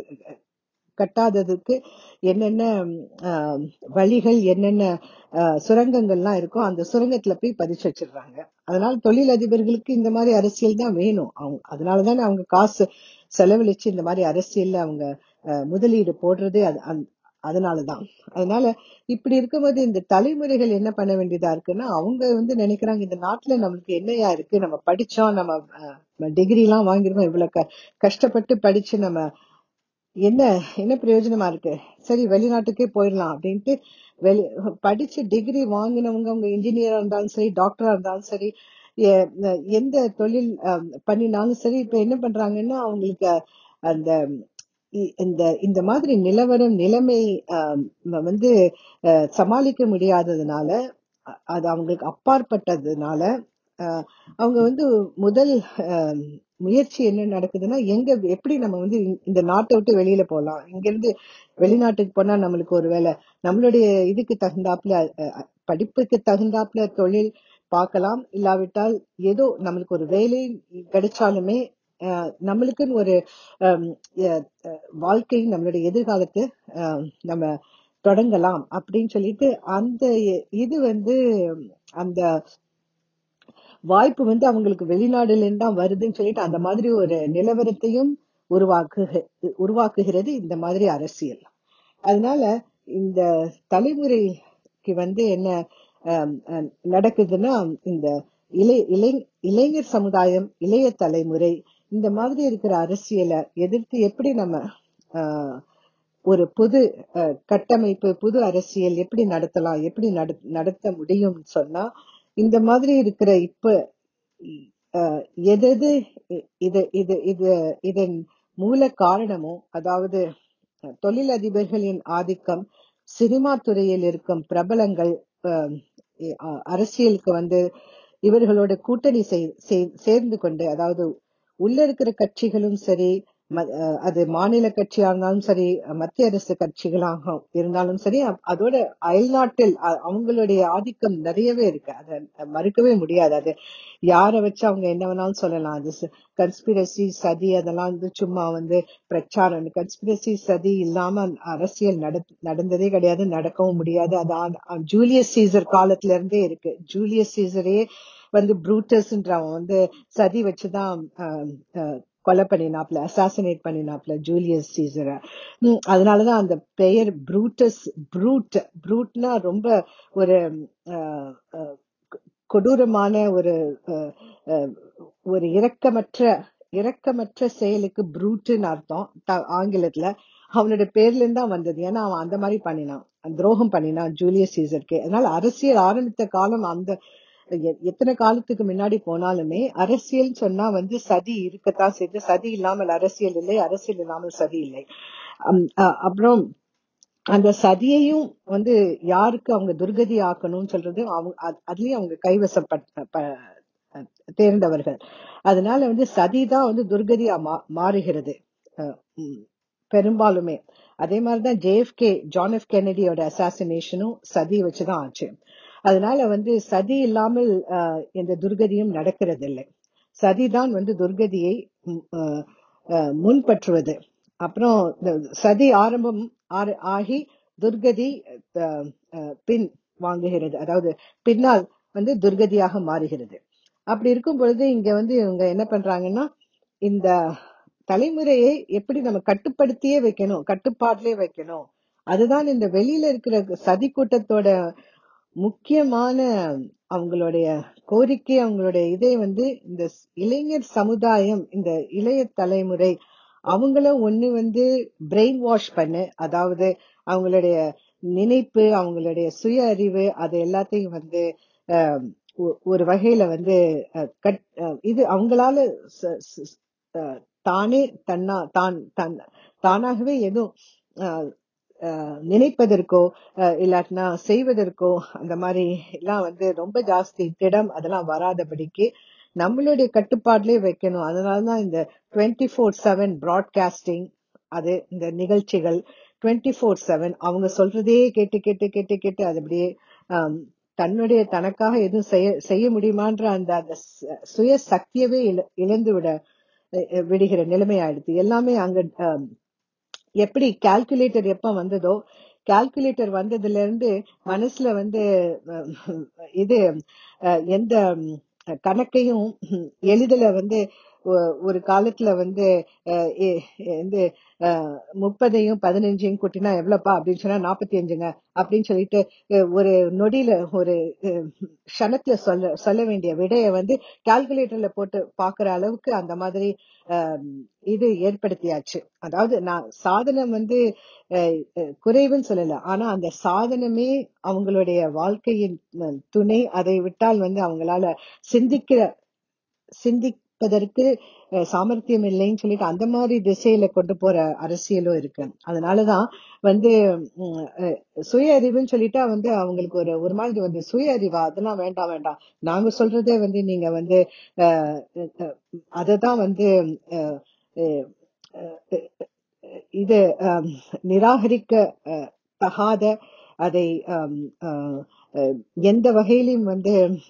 கட்டாததுக்கு என்னென்ன ஆஹ், வழிகள் என்னென்ன ஆஹ், சுரங்கங்கள்லாம் இருக்கோ அந்த சுரங்கத்துல போய் பதிச்சு வச்சிடுறாங்க அதனால தொழிலதிபர்களுக்கு இந்த மாதிரி அரசியல் தான் வேணும் அவங்க அதனாலதானே அவங்க காசு செலவழிச்சு இந்த மாதிரி அரசியல்ல அவங்க ஆஹ், முதலீடு போடுறதே அது அந்த- அதனாலதான் அதனால இப்படி இருக்கும்போது இந்த தலைமுறைகள் என்ன பண்ண வேண்டியதா இருக்குன்னா அவங்க வந்து நினைக்கிறாங்க இந்த நாட்டுல நம்மளுக்கு என்னையா இருக்கு நம்ம படிச்சோம் நம்ம டிகிரி எல்லாம் வாங்கிருக்கோம் இவ்வளவு க- கஷ்டப்பட்டு படிச்சு நம்ம என்ன என்ன பிரயோஜனமா இருக்கு சரி வெளிநாட்டுக்கே போயிடலாம் அப்படின்ட்டு வெளி படிச்சு டிகிரி வாங்கினவங்க அவங்க இன்ஜினியரா இருந்தாலும் சரி டாக்டரா இருந்தாலும் சரி எ- எந்த தொழில் அஹ், பண்ணினாலும் சரி இப்ப என்ன பண்றாங்கன்னா அவங்களுக்கு அந்த இ- இந்த இந்த மாதிரி நிலவரம் நிலைமை அஹ், வந்து அஹ், சமாளிக்க முடியாததுனால அ- அது அவங்களுக்கு அப்பாற்பட்டதுனால அஹ், அவங்க வந்து முதல் அஹ், முயற்சி என்ன நடக்குதுன்னா எங்க எப்படி நம்ம வந்து இந்த இந்த நாட்டை விட்டு வெளியில போலாம் இங்க இருந்து வெளிநாட்டுக்கு போனா நம்மளுக்கு ஒரு வேலை நம்மளுடைய இதுக்கு தகுந்தாப்புல அஹ், அஹ், படிப்புக்கு தகுந்தாப்புல தொழில் பார்க்கலாம் இல்லாவிட்டால் ஏதோ நம்மளுக்கு ஒரு வேலை கிடைச்சாலுமே அஹ், நம்மளுக்குன்னு ஒரு அஹ், அஹ், அஹ், வாழ்க்கை நம்மளுடைய எதிர்காலத்தை அஹ், நம்ம தொடங்கலாம் அப்படின்னு சொல்லிட்டு அந்த இது வந்து அந்த வாய்ப்பு வந்து அவங்களுக்கு வெளிநாடுல இருந்து தான் வருதுன்னு சொல்லிட்டு அந்த மாதிரி ஒரு நிலவரத்தையும் உருவாக்கு உருவாக்குகிறது இந்த மாதிரி அரசியல் அதனால இந்த தலைமுறைக்கு வந்து என்ன ஆம், அஹ், நடக்குதுன்னா இந்த இளை இளை இளைஞர் சமுதாயம் இளைய தலைமுறை இந்த மாதிரி இருக்கிற அரசியலை எதிர்த்து எப்படி நம்ம ஆஹ், ஒரு புது அஹ், கட்டமைப்பு புது அரசியல் எப்படி நடத்தலாம் எப்படி நட- நடத்த முடியும் சொன்னா இந்த மாதிரி இருக்கிற இப்ப அஹ், எது எது இ- இது இது இது இதன் மூல காரணமோ அதாவது அஹ், தொழிலதிபர்களின் ஆதிக்கம் சினிமா துறையில் இருக்கும் பிரபலங்கள் அஹ், இ- அ- அரசியலுக்கு வந்து இவர்களோட கூட்டணி செய்- செய்- சேர்ந்து கொண்டு அதாவது உள்ள இருக்கிற கட்சிகளும் சரி ம- அஹ், அது மாநில கட்சியா இருந்தாலும் சரி மத்திய அரசு கட்சிகளாக இருந்தாலும் சரி அ- அதோட அயல்நாட்டில் அ- அவங்களுடைய ஆதிக்கம் நிறையவே இருக்கு அதை மறுக்கவே முடியாது அது யாரை வச்சு அவங்க என்ன வேணாலும் சொல்லலாம் அது கன்ஸ்பிரசி சதி அதெல்லாம் வந்து சும்மா வந்து பிரச்சாரம் கன்ஸ்பிரசி சதி இல்லாம அரசியல் நட- நடந்ததே கிடையாது நடக்கவும் முடியாது அது ஆ- ஆ- ஜூலியஸ் சீசர் காலத்துல இருந்தே இருக்கு ஜூலியஸ் சீசரே வந்து ப்ரூட்டஸ்ன்றவன் வந்து சதி வச்சுதான் ஆஹ், ஆஹ், கொலை பண்ணினாப்ல அசாசினேட் பண்ணினாப்ல ஜூலியஸ் சீசரை உம், அதனாலதான் அந்த பெயர் ப்ரூட்டஸ் ப்ரூட் ப்ரூட்னா ரொம்ப ஒரு ஆஹ், ஆஹ், கொடூரமான ஒரு அஹ், அஹ், ஒரு இரக்கமற்ற இரக்கமற்ற செயலுக்கு ப்ரூட்டுன்னு அர்த்தம் த- ஆங்கிலத்துல அவனோட பேர்ல இருந்து தான் வந்தது ஏன்னா அவன் அந்த மாதிரி பண்ணினான் துரோகம் பண்ணினான் ஜூலியஸ் சீசருக்கு அதனால அரசியல் ஆரம்பித்த காலம் அந்த எ- எத்தனை காலத்துக்கு முன்னாடி போனாலுமே அரசியல் சொன்னா வந்து சதி இருக்கத்தான் செய்து சதி இல்லாமல் அரசியல் இல்லை அரசியல் இல்லாமல் சதி இல்லை அம், அ- அப்புறம் அந்த சதியையும் வந்து யாருக்கு அவங்க துர்கதி ஆக்கணும்னு சொல்றது அவங்க அது- அதுலயும் அவங்க கைவசப்பட்ட ப- தேர்ந்தவர்கள் அதனால வந்து சதிதான் வந்து துர்கதியா மா மாறுகிறது அஹ் உம் பெரும்பாலுமே அதே மாதிரிதான் ஜேஎஃப்கே ஜான் எஃப் கெனடியோட அசாசினேஷனும் சதி வச்சுதான் ஆச்சு அதனால வந்து சதி இல்லாமல் அஹ், எந்த துர்கதியும் நடக்கிறது இல்லை சதிதான் வந்து துர்கதியை ம், அஹ், அஹ், முன்பற்றுவது அப்புறம் இந்த சதி ஆரம்பம் ஆர- ஆகி துர்கதி அஹ், அஹ், பின் வாங்குகிறது அதாவது பின்னால் வந்து துர்கதியாக மாறுகிறது அப்படி இருக்கும் பொழுது இங்க வந்து இவங்க என்ன பண்றாங்கன்னா இந்த தலைமுறையை எப்படி நம்ம கட்டுப்படுத்தியே வைக்கணும் கட்டுப்பாட்டிலே வைக்கணும் அதுதான் இந்த வெளியில இருக்கிற சதி கூட்டத்தோட முக்கியமான அவங்களுடைய கோரிக்கை அவங்களுடைய இதே வந்து இந்த இளைஞர் சமுதாயம் இந்த இளைய தலைமுறை அவங்களும் ஒண்ணு வந்து பிரெயின் வாஷ் பண்ணு அதாவது அவங்களுடைய நினைப்பு அவங்களுடைய சுய அறிவு அது எல்லாத்தையும் வந்து ஆஹ், ஒ- ஒரு வகையில வந்து அஹ், கட் அஹ், இது அவங்களால ச- ச- அஹ், தானே தன்னா தான் தன் தானாகவே எதுவும் ஆஹ், ஆஹ், நினைப்பதற்கோ ஆஹ், இல்லாட்டினா செய்வதற்கோ அந்த மாதிரி எல்லாம் வந்து ரொம்ப ஜாஸ்தி திடம் அதெல்லாம் வராதபடிக்கு நம்மளுடைய கட்டுப்பாட்டிலே வைக்கணும் அதனாலதான் இந்த டுவெண்ட்டி ஃபோர் செவன் ப்ராட்காஸ்டிங் அது இந்த நிகழ்ச்சிகள் டுவெண்ட்டி ஃபோர் செவன் அவங்க சொல்றதே கேட்டு கேட்டு கேட்டு கேட்டு அது அப்படியே ஆம், தன்னுடைய தனக்காக எதுவும் செய்ய செய்ய முடியுமான்ற அந்த அந்த ச- சுய சக்தியவே இழ- இழந்து விட அஹ், அஹ், விடுகிற நிலைமை ஆயிடுது எல்லாமே அங்க ஆம், எப்படி கால்குலேட்டர் எப்ப வந்ததோ கால்குலேட்டர் வந்ததுல இருந்து மனசுல வந்து அஹ், இது அஹ், எந்த ம், கணக்கையும் ம், எளிதில வந்து ஒ- ஒரு காலத்துல வந்து அஹ், எ- வந்து அஹ், முப்பதையும் பதினஞ்சையும் கூட்டினா எவ்வளவுப்பா அப்படின்னு சொன்னா நாற்பத்தி அஞ்சுங்க அப்படின்னு சொல்லிட்டு அஹ், ஒரு நொடியில ஒரு அஹ், க்ஷணத்துல சொல்ல சொல்ல வேண்டிய விடையை வந்து கால்குலேட்டர்ல போட்டு பாக்குற அளவுக்கு அந்த மாதிரி ஆம், இது ஏற்படுத்தியாச்சு அதாவது நான் சாதனம் வந்து அஹ், அஹ், குறைவுன்னு சொல்லல ஆனா அந்த சாதனமே அவங்களுடைய வாழ்க்கையின் அஹ், துணை அதை விட்டால் வந்து அவங்களால சிந்திக்கிற சிந்திப்பதற்கு அஹ், சாமர்த்தியம் இல்லைன்னு சொல்லிட்டு அந்த மாதிரி திசையில கொண்டு போற அரசியலும் இருக்கு அதனாலதான் வந்து உம், அஹ், சுய அறிவுன்னு சொல்லிட்டா வந்து அவங்களுக்கு ஒரு ஒரு மாதிரி வந்து சுய அறிவா அதெல்லாம் வேண்டாம் வேண்டாம் நாங்க சொல்றதே வந்து நீங்க வந்து அஹ், அஹ், அததான் வந்து அஹ், அஹ், அஹ், இது ஆம், நிராகரிக்க அஹ், தகாத அதை ஆம், அஹ், அஹ், எந்த வகையிலும் வந்து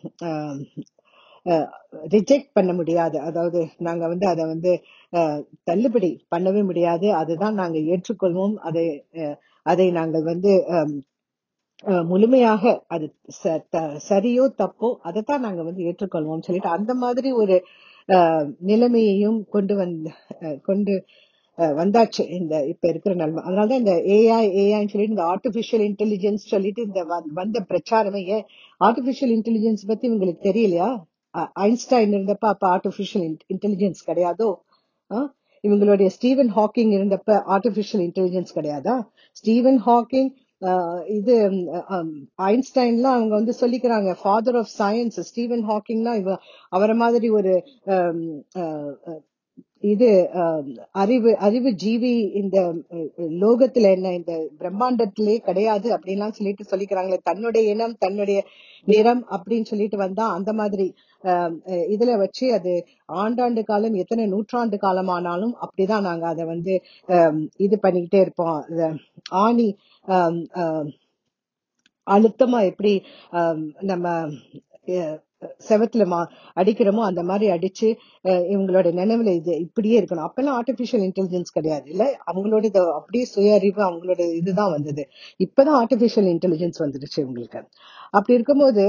ரிஜெக்ட் பண்ண முடியாது அதாவது நாங்க வந்து அதை வந்து அஹ், தள்ளுபடி பண்ணவே முடியாது அதுதான் நாங்க ஏற்றுக்கொள்வோம் அதை அஹ், அதை நாங்கள் வந்து ஆம், அஹ், முழுமையாக அது ச- த- சரியோ தப்போ அதைத்தான் நாங்க வந்து ஏற்றுக்கொள்வோம் சொல்லிட்டு அந்த மாதிரி ஒரு அஹ், நிலைமையையும் கொண்டு வந்து அஹ், கொண்டு அஹ், வந்தாச்சு இந்த இப்ப இருக்கிற நிலைமை அதனாலதான் இந்த ஏஐ ஏஐன்னு சொல்லிட்டு இந்த ஆர்டிபிஷியல் இன்டெலிஜென்ஸ் சொல்லிட்டு இந்த வ- வந்த பிரச்சாரமே ஏன் ஆர்டிபிஷியல் இன்டெலிஜென்ஸ் பத்தி உங்களுக்கு தெரியலையா அ- ஐன்ஸ்டைன் இருந்தப்ப அப்ப ஆர்டிபிஷியல் இன்டெலிஜென்ஸ் கிடையாதோ ஆ? இவங்களுடைய ஸ்டீவன் ஹாக்கிங் இருந்தப்ப ஆர்டிபிஷியல் இன்டெலிஜென்ஸ் கிடையாதா ஸ்டீவன் ஹாக்கிங் ஆஹ், இது ம், ஐன்ஸ்டைன்லாம் அவங்க வந்து சொல்லிக்கிறாங்க ஃபாதர் ஆஃப் சயின்ஸ் ஸ்டீவன் ஹாக்கிங்னா இவ அவரை மாதிரி ஒரு ஆம், ஆஹ், ஆஹ், இது ஆஹ், அறிவு அறிவு ஜீவி இந்த அஹ், லோகத்துல என்ன இந்த பிரம்மாண்டத்திலே கிடையாது அப்படின்லாம் சொல்லிட்டு சொல்லிக்கிறாங்களே தன்னுடைய இனம் தன்னுடைய நிறம் அப்படின்னு சொல்லிட்டு வந்தா அந்த மாதிரி ஆஹ், அஹ், இதுல வச்சு அது ஆண்டாண்டு காலம் எத்தனை நூற்றாண்டு காலமானாலும் அப்படிதான் நாங்க அதை வந்து ஆம், இது பண்ணிக்கிட்டே இருப்போம் இத ஆணி ஆம், ஆம், அழுத்தமா எப்படி ஆம், நம்ம அஹ், செவத்துல மா அடிக்கிறோமோ அந்த மாதிரி அடிச்சு அஹ், இவங்களோட நினைவுல இது இப்படியே இருக்கணும் அப்பெல்லாம் ஆர்டிபிஷியல் இன்டெலிஜென்ஸ் கிடையாது இல்ல அவங்களோட இது அப்படியே சுய அறிவு அவங்களோட இதுதான் வந்தது இப்பதான் ஆர்டிபிஷியல் இன்டெலிஜென்ஸ் வந்துடுச்சு இவங்களுக்கு அப்படி இருக்கும்போது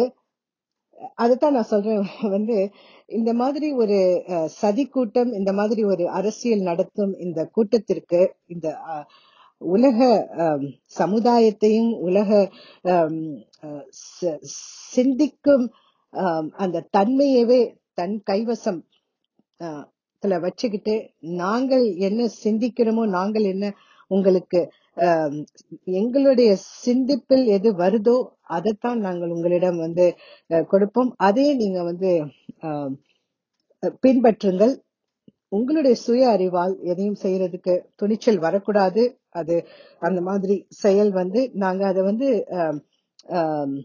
அதுதான் நான் சொல்றேன் வந்து இந்த மாதிரி ஒரு அஹ், சதி கூட்டம் இந்த மாதிரி ஒரு அரசியல் நடத்தும் இந்த கூட்டத்திற்கு இந்த அஹ், உலக அஹ், சமுதாயத்தையும் உலக அஹ், அஹ், சி- சிந்திக்கும் அஹ், அந்த தன்மையவே தன் கைவசம் ஆஹ் இதுல வச்சுக்கிட்டு நாங்கள் என்ன சிந்திக்கிறோமோ நாங்கள் என்ன உங்களுக்கு ஆம், எங்களுடைய சிந்திப்பில் எது வருதோ அதைத்தான் நாங்கள் உங்களிடம் வந்து அஹ், கொடுப்போம் அதே நீங்க வந்து ஆம், பின்பற்றுங்கள் உங்களுடைய சுய அறிவால் எதையும் செய்யறதுக்கு துணிச்சல் வரக்கூடாது அது அந்த மாதிரி செயல் வந்து நாங்க அதை வந்து ஆம், ஆம்,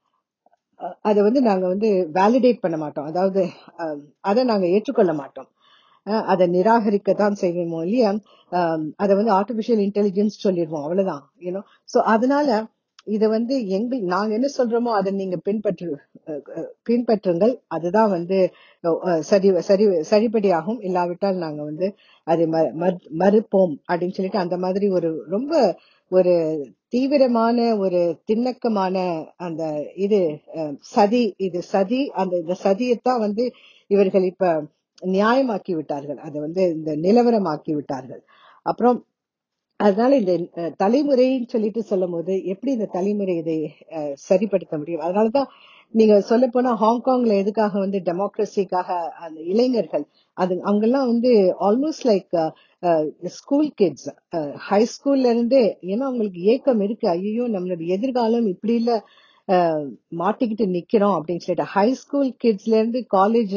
அஹ் அதை வந்து நாங்க வந்து வேலிடேட் பண்ண மாட்டோம் அதாவது அஹ், அதை நாங்க ஏற்றுக்கொள்ள மாட்டோம் அஹ், அதை நிராகரிக்க தான் செய்வோமோ இல்லையா அஹ், அதை வந்து ஆர்டிபிஷியல் இன்டெலிஜென்ஸ் சொல்லிடுவோம் அவ்வளவுதான் யூனோ சோ அதனால இதை வந்து எங்க நாங்க என்ன சொல்றோமோ அதை நீங்க பின்பற்று அஹ், அஹ், பின்பற்றுங்கள் அதுதான் வந்து அஹ், சரி சரி சரிபடியாகும் இல்லாவிட்டால் நாங்க வந்து அதை ம- மறு- மறுப்போம் அப்படின்னு சொல்லிட்டு அந்த மாதிரி ஒரு ரொம்ப ஒரு தீவிரமான ஒரு திண்ணக்கமான அந்த இது அஹ், சதி இது சதி அந்த இந்த சதியைத்தான் வந்து இவர்கள் இப்ப நியாயமாக்கி விட்டார்கள் அதை வந்து இந்த நிலவரமாக்கி விட்டார்கள் அப்புறம் அதனால இந்த அஹ், தலைமுறைன்னு சொல்லிட்டு சொல்லும் போது எப்படி இந்த தலைமுறை இதை அஹ், சரிப்படுத்த முடியும் அதனாலதான் நீங்க சொல்ல போனா ஹாங்காங்ல எதுக்காக வந்து டெமோக்ரஸிக்காக அந்த இளைஞர்கள் அது அங்கெல்லாம் வந்து almost like school kids high ஸ்கூல்ல இருந்தே ஏன்னா அவங்களுக்கு ஏக்கம் இருக்கு ஐயோ நம்மளோட எதிர்காலம் இப்படி இல்ல அஹ், மாட்டிக்கிட்டு நிக்கிறோம் அப்படின்னு சொல்லிட்டு ஹை ஸ்கூல் கிட்ஸ்ல இருந்து காலேஜ்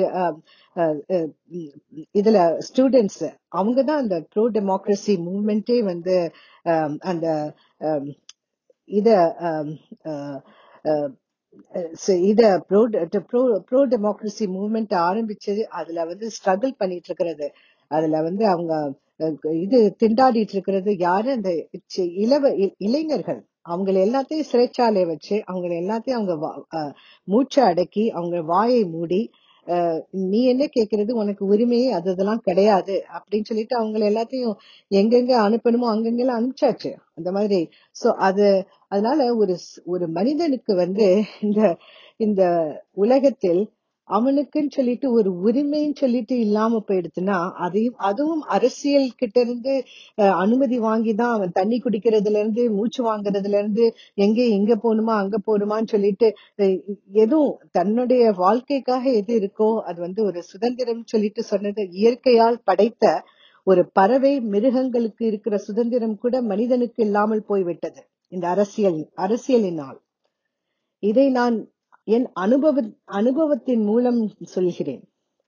இதுல ஸ்டூடெண்ட்ஸ் அவங்க தான் அந்த ப்ரோ டெமோக்ரஸி மூவ்மெண்டே வந்து அஹ், அந்த அஹ், இத அஹ், அஹ், அஹ், ச- இத pro pro pro democracy movement ஆரம்பிச்சது அதுல வந்து ஸ்ட்ரகிள் பண்ணிட்டு இருக்கிறது அதுல வந்து அவங்க அஹ், இது திண்டாடிட்டு இருக்கிறது யாரு அந்த சி- இளவ இ- இளைஞர்கள் அவங்களை எல்லாத்தையும் சிறைச்சாலை வச்சு அவங்க எல்லாத்தையும் அவங்க வா- அஹ், மூச்சை அடக்கி அவங்க வாயை மூடி அஹ், நீ என்ன கேக்குறது உனக்கு உரிமையே அது இதெல்லாம் கிடையாது அப்படின்னு சொல்லிட்டு அவங்கள எல்லாத்தையும் எங்கெங்க அனுப்பணுமோ அங்கங்கெல்லாம் அனுப்பிச்சாச்சு அந்த மாதிரி சோ அது அதனால ஒரு ஸ்- ஒரு மனிதனுக்கு வந்து இந்த இந்த உலகத்தில் அவனுக்குன்னு சொல்லிட்டு ஒரு உரிமைன்னு சொல்லிட்டு இல்லாம போயிடுச்சுன்னா அதையும் அதுவும் அரசியல் கிட்ட இருந்து அஹ், அனுமதி வாங்கி தான் அவன் தண்ணி குடிக்கிறதுல இருந்து மூச்சு வாங்குறதுல இருந்து எங்க எங்க போகணுமா அங்க போகணுமான்னு சொல்லிட்டு அஹ், எதுவும் தன்னுடைய வாழ்க்கைக்காக எது இருக்கோ அது வந்து ஒரு சுதந்திரம் சொல்லிட்டு சொன்னது இயற்கையால் படைத்த ஒரு பறவை மிருகங்களுக்கு இருக்கிற சுதந்திரம் கூட மனிதனுக்கு இல்லாமல் போய்விட்டது இந்த அரசியல் அரசியலினால் இதை நான் என் அனுபவ அனுபவத்தின் மூலம் சொல்கிறேன்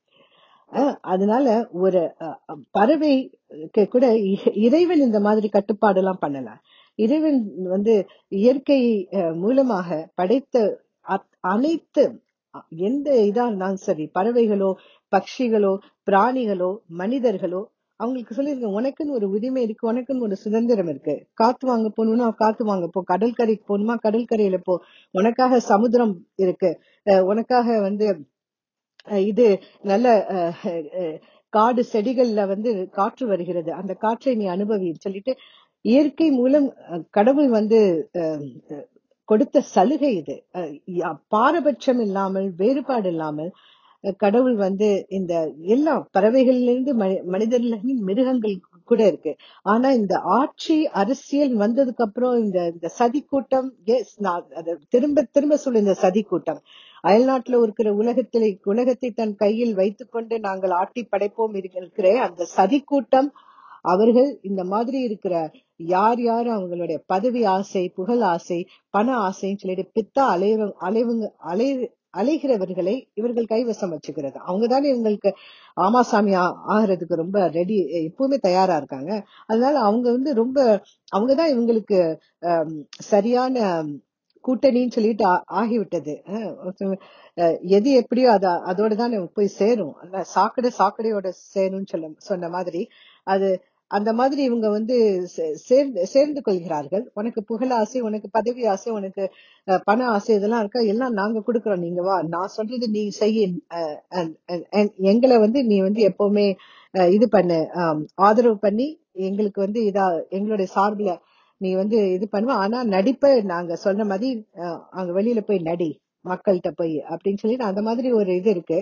அஹ் அதனால ஒரு அஹ், அஹ், பறவைக்கு கூட இ- இறைவன் இந்த மாதிரி கட்டுப்பாடு எல்லாம் பண்ணல இறைவன் வந்து இயற்கை அஹ், மூலமாக படைத்த அத்- அனைத்து அ- எந்த இதா இருந்தாலும் சரி பறவைகளோ பட்சிகளோ பிராணிகளோ மனிதர்களோ அவங்களுக்கு சொல்லிருக்க உனக்குன்னு ஒரு உரிமை இருக்கு உனக்குன்னு ஒரு சுதந்திரம் இருக்கு காத்து வாங்க போகணும்னா காத்து வாங்க போ கடற்கரைக்கு போகணுமா கடற்கரையில போ உனக்காக சமுத்திரம் இருக்கு அஹ் உனக்காக வந்து அஹ் இது நல்ல அஹ், அஹ், காடு செடிகள்ல வந்து காற்று வருகிறது அந்த காற்றை நீ அனுபவி சொல்லிட்டு இயற்கை மூலம் அஹ், கடவுள் வந்து அஹ், அஹ், கொடுத்த சலுகை இது அஹ், யா- பாரபட்சம் இல்லாமல் வேறுபாடு இல்லாமல் அஹ், கடவுள் வந்து இந்த எல்லா பறவைகளிலிருந்து மனி- மனிதர்களிலிருந்து மிருகங்கள் கூட இருக்கு ஆனா இந்த ஆட்சி அரசியல் வந்ததுக்கு அப்புறம் இந்த இந்த சதி கூட்டம் yes, நான் அதை திரும்ப திரும்ப சொல்ல இந்த சதி கூட்டம் அயல்நாட்டுல இருக்கிற உலகத்திலே உலகத்தை தன் கையில் வைத்துக்கொண்டு நாங்கள் ஆட்டி படைப்போம் இருக்கிற அந்த சதி கூட்டம் அவர்கள் இந்த மாதிரி இருக்கிற யார் யார் அவங்களுடைய பதவி ஆசை புகழ் ஆசை பண ஆசைன்னு சொல்லிட்டு பித்தா அலைவ அலைவுங்க அலை அலைகிறவர்களை இவர்கள் கைவசம் வச்சுக்கிறது அவங்கதானே இவங்களுக்கு ஆமாசாமி ஆ- ஆகிறதுக்கு ரொம்ப ரெடி எப்பவுமே தயாரா இருக்காங்க அதனால அவங்க வந்து ரொம்ப அவங்கதான் இவங்களுக்கு ஆம், சரியான கூட்டணின்னு சொல்லிட்டு ஆ- ஆகிவிட்டது அஹ் ஒருத்தவங்க, அஹ் எது எப்படியோ அத அதோட தான் போய் சேரும் ஆனா சாக்கடை சாக்கடையோட சேரும்னு சொல்ல சொன்ன மாதிரி அது அந்த மாதிரி இவங்க வந்து சே- சேர்ந்து சேர்ந்து கொள்கிறார்கள் உனக்கு புகழ் ஆசை உனக்கு பதவி ஆசை உனக்கு அஹ், பண ஆசை இதெல்லாம் இருக்கா எல்லாம் நாங்க கொடுக்கறோம் நீங்க வா நான் சொல்றது நீ செய்ய அஹ், and- and- and எங்களை வந்து நீ வந்து எப்பவுமே அஹ், இது பண்ணு ஆம், ஆதரவு பண்ணி எங்களுக்கு வந்து இதா எங்களுடைய சார்பில் நீ வந்து இது பண்ணுவ ஆனா நடிப்பை நாங்க சொன்ன மாதிரி அஹ், அங்க வெளியில போய் நடி மக்கள்கிட்ட போய் அப்படின்னு சொல்லிட்டு அந்த மாதிரி ஒரு இது இருக்கு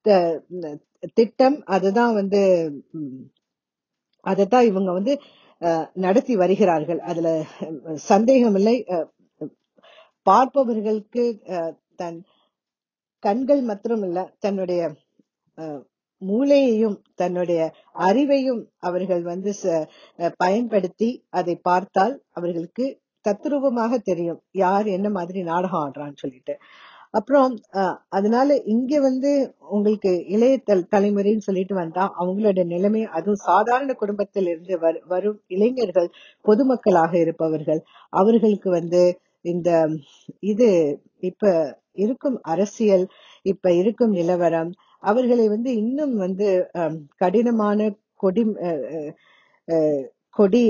த- திட்டம் அதுதான் வந்து ம், அதைத்தான் இவங்க வந்து அஹ், நடத்தி வருகிறார்கள் அதுல அஹ், சந்தேகம் இல்லை அஹ், பார்ப்பவர்களுக்கு அஹ், தன் கண்கள் மாத்திரமல்ல தன்னுடைய அஹ், மூளையையும் தன்னுடைய அறிவையும் அவர்கள் வந்து ச- அஹ், பயன்படுத்தி அதை பார்த்தால் அவர்களுக்கு தத்ரூபமாக தெரியும் யார் என்ன மாதிரி நாடகம் ஆடுறான்னு சொல்லிட்டு அப்புறம் அஹ், அதனால இங்க வந்து உங்களுக்கு இளைய தல்- தலைமுறைன்னு சொல்லிட்டு வந்தா அவங்களோட நிலைமை அதுவும் சாதாரண குடும்பத்தில் இருந்து வரு- வரும் இளைஞர்கள் பொதுமக்களாக இருப்பவர்கள் அவர்களுக்கு வந்து இந்த இது இப்ப இருக்கும் அரசியல் இப்ப இருக்கும் நிலவரம் அவர்களை வந்து இன்னும் வந்து அஹ், கடினமான கொடி அஹ், அஹ், அஹ், கொடி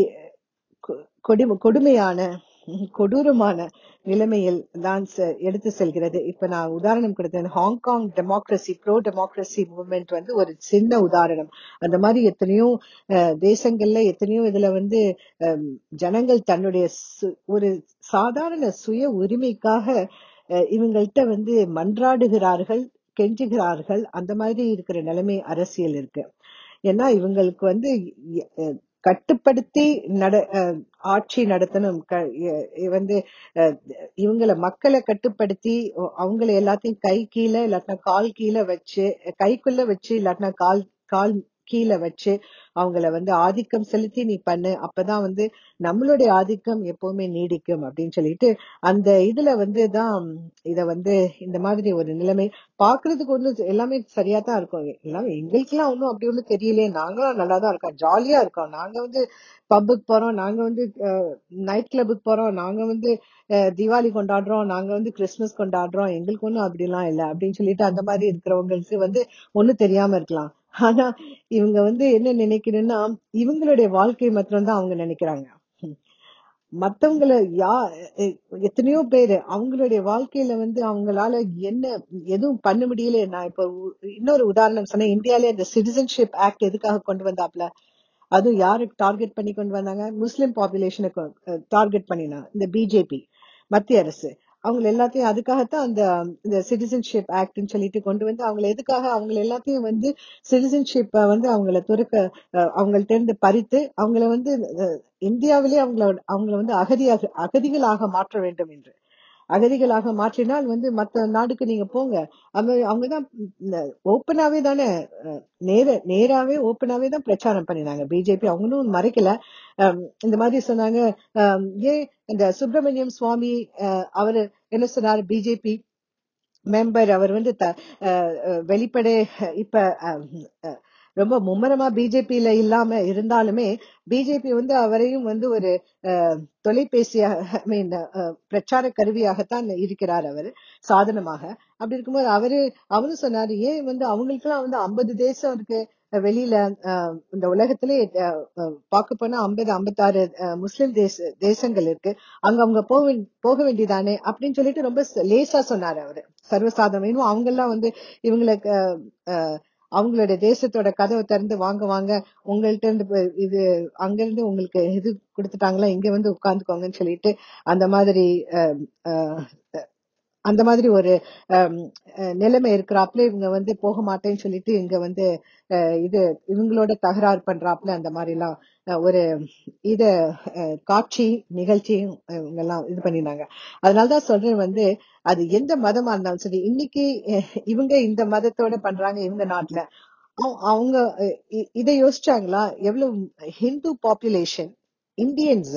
கொ- கொடி கொடுமையான ம், கொடூரமான நிலைமையில் தான் செ- எடுத்து செல்கிறது இப்ப நான் உதாரணம் கொடுத்தேன் Hong Kong democracy pro democracy movement வந்து ஒரு சின்ன உதாரணம் அந்த மாதிரி எத்தனையோ அஹ், தேசங்கள்ல எத்தனையோ இதுல வந்து அம், ஜனங்கள் தன்னுடைய சு- ஒரு சாதாரண சுய உரிமைக்காக அஹ், இவங்கள்ட்ட வந்து மன்றாடுகிறார்கள் கெஞ்சுகிறார்கள் அந்த மாதிரி இருக்கிற நிலைமை அரசியல் இருக்கு ஏன்னா இவங்களுக்கு வந்து எ- அஹ் கட்டுப்படுத்தி நட அஹ் ஆட்சி நடத்தணும் க- எ- எ- வந்து அஹ் இவங்கள மக்களை கட்டுப்படுத்தி ஒ- அவங்கள எல்லாத்தையும் கை கீழே இல்லாட்டினா கால் கீழே வச்சு கைக்குள்ள வச்சு இல்லாட்டினா கால் கால் கீழே வச்சு அவங்கள வந்து ஆதிக்கம் செலுத்தி நீ பண்ணு அப்பதான் வந்து நம்மளுடைய ஆதிக்கம் எப்பவுமே நீடிக்கும் அப்படின்னு சொல்லிட்டு அந்த இதுல வந்து தான் இத வந்து இந்த மாதிரி ஒரு நிலைமை பாக்குறதுக்கு ஒண்ணும் எல்லாமே சரியா தான் இருக்கும் எல்லாம் எங்களுக்கெல்லாம் ஒண்ணும் அப்படி ஒண்ணும் தெரியலையே நாங்களும் நல்லா தான் இருக்கோம் ஜாலியா இருக்கோம் நாங்க வந்து பப்புக்கு போறோம் நாங்க வந்து நைட் கிளப்புக்கு போறோம் நாங்க வந்து அஹ், தீபாவளி கொண்டாடுறோம் நாங்க வந்து கிறிஸ்துமஸ் கொண்டாடுறோம் எங்களுக்கு ஒண்ணும் அப்படிலாம் இல்ல அப்படின்னு சொல்லிட்டு அந்த மாதிரி இருக்கிறவங்களுக்கு வந்து ஒண்ணும் தெரியாம இருக்கலாம் ஆனா இவங்க வந்து என்ன நினைக்கணும்னா இவங்களுடைய வாழ்க்கை மாத்திரம் தான் அவங்க நினைக்கிறாங்க மத்தவங்கள யா எ- எத்தனையோ பேரு அவங்களுடைய வாழ்க்கையில வந்து அவங்களால என்ன எதுவும் பண்ண முடியல நான் இப்ப உ- இன்னொரு உதாரணம் சொன்னேன் இந்தியால இந்த சிட்டிசன்ஷிப் ஆக்ட் எதுக்காக கொண்டு வந்தாப்ல அதுவும் யாருக்கு டார்கெட் பண்ணி கொண்டு வந்தாங்க முஸ்லிம் பாப்புலேஷனுக்கு டார்கெட் பண்ணினா இந்த பிஜேபி மத்திய அரசு அவங்க எல்லாத்தையும் அதுக்காகத்தான் அந்த இந்த சிட்டிசன்ஷிப் ஆக்ட்னு சொல்லிட்டு கொண்டு வந்து அவங்க எதுக்காக அவங்க எல்லாத்தையும் வந்து சிட்டிசன்ஷிப் வந்து அவங்கள துறக்க அஹ், அவங்கள்ட்ட இருந்து பறித்து அவங்கள வந்து அஹ், இந்தியாவிலே அவங்கள அவங்கள வந்து அகதியாக அகதிகளாக மாற்ற வேண்டும் என்று அகதிகளாக மாற்றினால் வந்து மத்த நாடுக்கு நீங்க போங்க அவங்க அவங்கதான் ஓப்பனாவே தானே அஹ், நேர நேராவே ஓப்பனாவே தான் பிரச்சாரம் பண்ணினாங்க பிஜேபி அவங்களும் மறைக்கல அஹ், இந்த மாதிரி சொன்னாங்க அஹ், ஏன் இந்த சுப்பிரமணியம் சுவாமி அஹ், அவரு என்ன சொன்னாரு பிஜேபி மெம்பர் அவர் வந்து த- அஹ், அஹ், வெளிப்படை இப்ப அஹ், அஹ், ரொம்ப மும்மரமா பிஜேபியில இல்லாம இருந்தாலுமே பிஜேபி வந்து அவரையும் வந்து ஒரு அஹ், தொலைபேசியாக ஐ மீன் பிரச்சார கருவியாகத்தான் இருக்கிறார் அவர் சாதனமாக அப்படி இருக்கும்போது அவரு அவரும் சொன்னாரு ஏன் வந்து அவங்களுக்கெல்லாம் வந்து ஐம்பது தேசம் இருக்கு அஹ், வெளியில அஹ், இந்த உலகத்திலே அஹ், அஹ், பார்க்க போனா ஐம்பது ஐம்பத்தாறு முஸ்லிம் தேச தேசங்கள் இருக்கு அங்க அவங்க போக வேண்- போக வேண்டியதானே அப்படின்னு சொல்லிட்டு ரொம்ப ச- லேசா சொன்னாரு அவரு சர்வசாதாரணம் இன்னும் அவங்க எல்லாம் வந்து இவங்களுக்கு அஹ், அஹ், அவங்களுடைய தேசத்தோட கதவை திறந்து வாங்க வாங்க உங்கள்ட்ட இருந்து இப்ப இது அங்க இருந்து உங்களுக்கு இது கொடுத்துட்டாங்களா இங்க வந்து உட்கார்ந்துக்கோங்கன்னு சொல்லிட்டு அந்த மாதிரி அஹ், அஹ், அந்த மாதிரி ஒரு ஆம், அஹ், நிலைமை இருக்கிறாப்புல இவங்க வந்து போக மாட்டேன்னு சொல்லிட்டு இங்க வந்து அஹ், இது இவங்களோட தகராறு பண்றாப்புல அந்த மாதிரி எல்லாம் அஹ், ஒரு இத அஹ், காட்சி நிகழ்ச்சியும் இவங்க எல்லாம் இது பண்ணினாங்க அதனாலதான் சொல்றேன் வந்து அது எந்த மதமா இருந்தாலும் சரி இன்னைக்கு அஹ், இவங்க இந்த மதத்தோட பண்றாங்க இவங்க நாட்டுல அவ- அவங்க அஹ், இ- இதை யோசிச்சாங்களா எவ்வளவு ஹிந்து பாப்புலேஷன் இந்தியன்ஸ்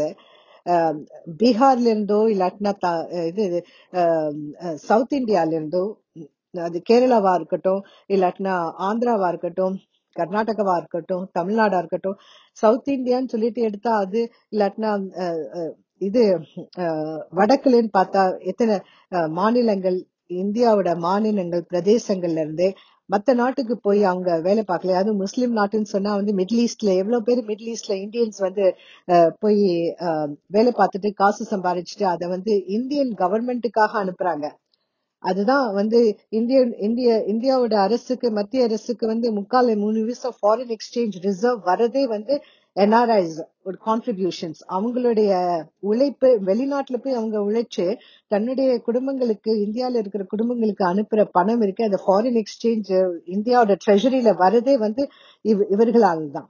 பீகார்ல இருந்தோ இல்லாட்டினா த- இது சவுத் இந்தியால இருந்தோ உம், அது கேரளாவா இருக்கட்டும் இல்லாட்டினா ஆந்திராவா இருக்கட்டும் கர்நாடகாவா இருக்கட்டும் தமிழ்நாடா இருக்கட்டும் சவுத் இந்தியான்னு சொல்லிட்டு எடுத்தா அது இல்லாட்டினா அஹ், அஹ், இது அஹ், வடக்குலன்னு பார்த்தா எத்தனை அஹ், மாநிலங்கள் இந்தியாவோட மாநிலங்கள் பிரதேசங்கள்ல இருந்து மத்த நாட்டுக்கு போய் அவங்க வேலை பார்க்கல அதுவும் முஸ்லிம் நாட்டுன்னு சொன்னா வந்து மிடில் ஈஸ்ட்ல எவ்வளவு பேர் மிடில் ஈஸ்ட்ல இந்தியன்ஸ் வந்து அஹ், போய் அஹ், வேலை பார்த்துட்டு காசு சம்பாதிச்சுட்டு அதை வந்து இந்தியன் கவர்மெண்ட்டுக்காக அனுப்புறாங்க அதுதான் வந்து இந்திய இந்திய இந்தியாவோட அரசுக்கு மத்திய அரசுக்கு வந்து முக்கால் மூணு வீசம் ஃபாரின் எக்ஸ்சேஞ்ச் ரிசர்வ் வரதே வந்து என்ஆர்ஐஸ் ஒரு கான்ட்ரிபியூஷன்ஸ் அவங்களுடைய உழைப்பு வெளிநாட்டுல போய் அவங்க உழைச்சு தன்னுடைய குடும்பங்களுக்கு இந்தியால இருக்கிற குடும்பங்களுக்கு அனுப்புற பணம் இருக்கு அந்த ஃபாரின் எக்ஸ்சேஞ்ச் இந்தியாவோட ட்ரெஷரியில வரதே வந்து இவ- இவர்களால் தான்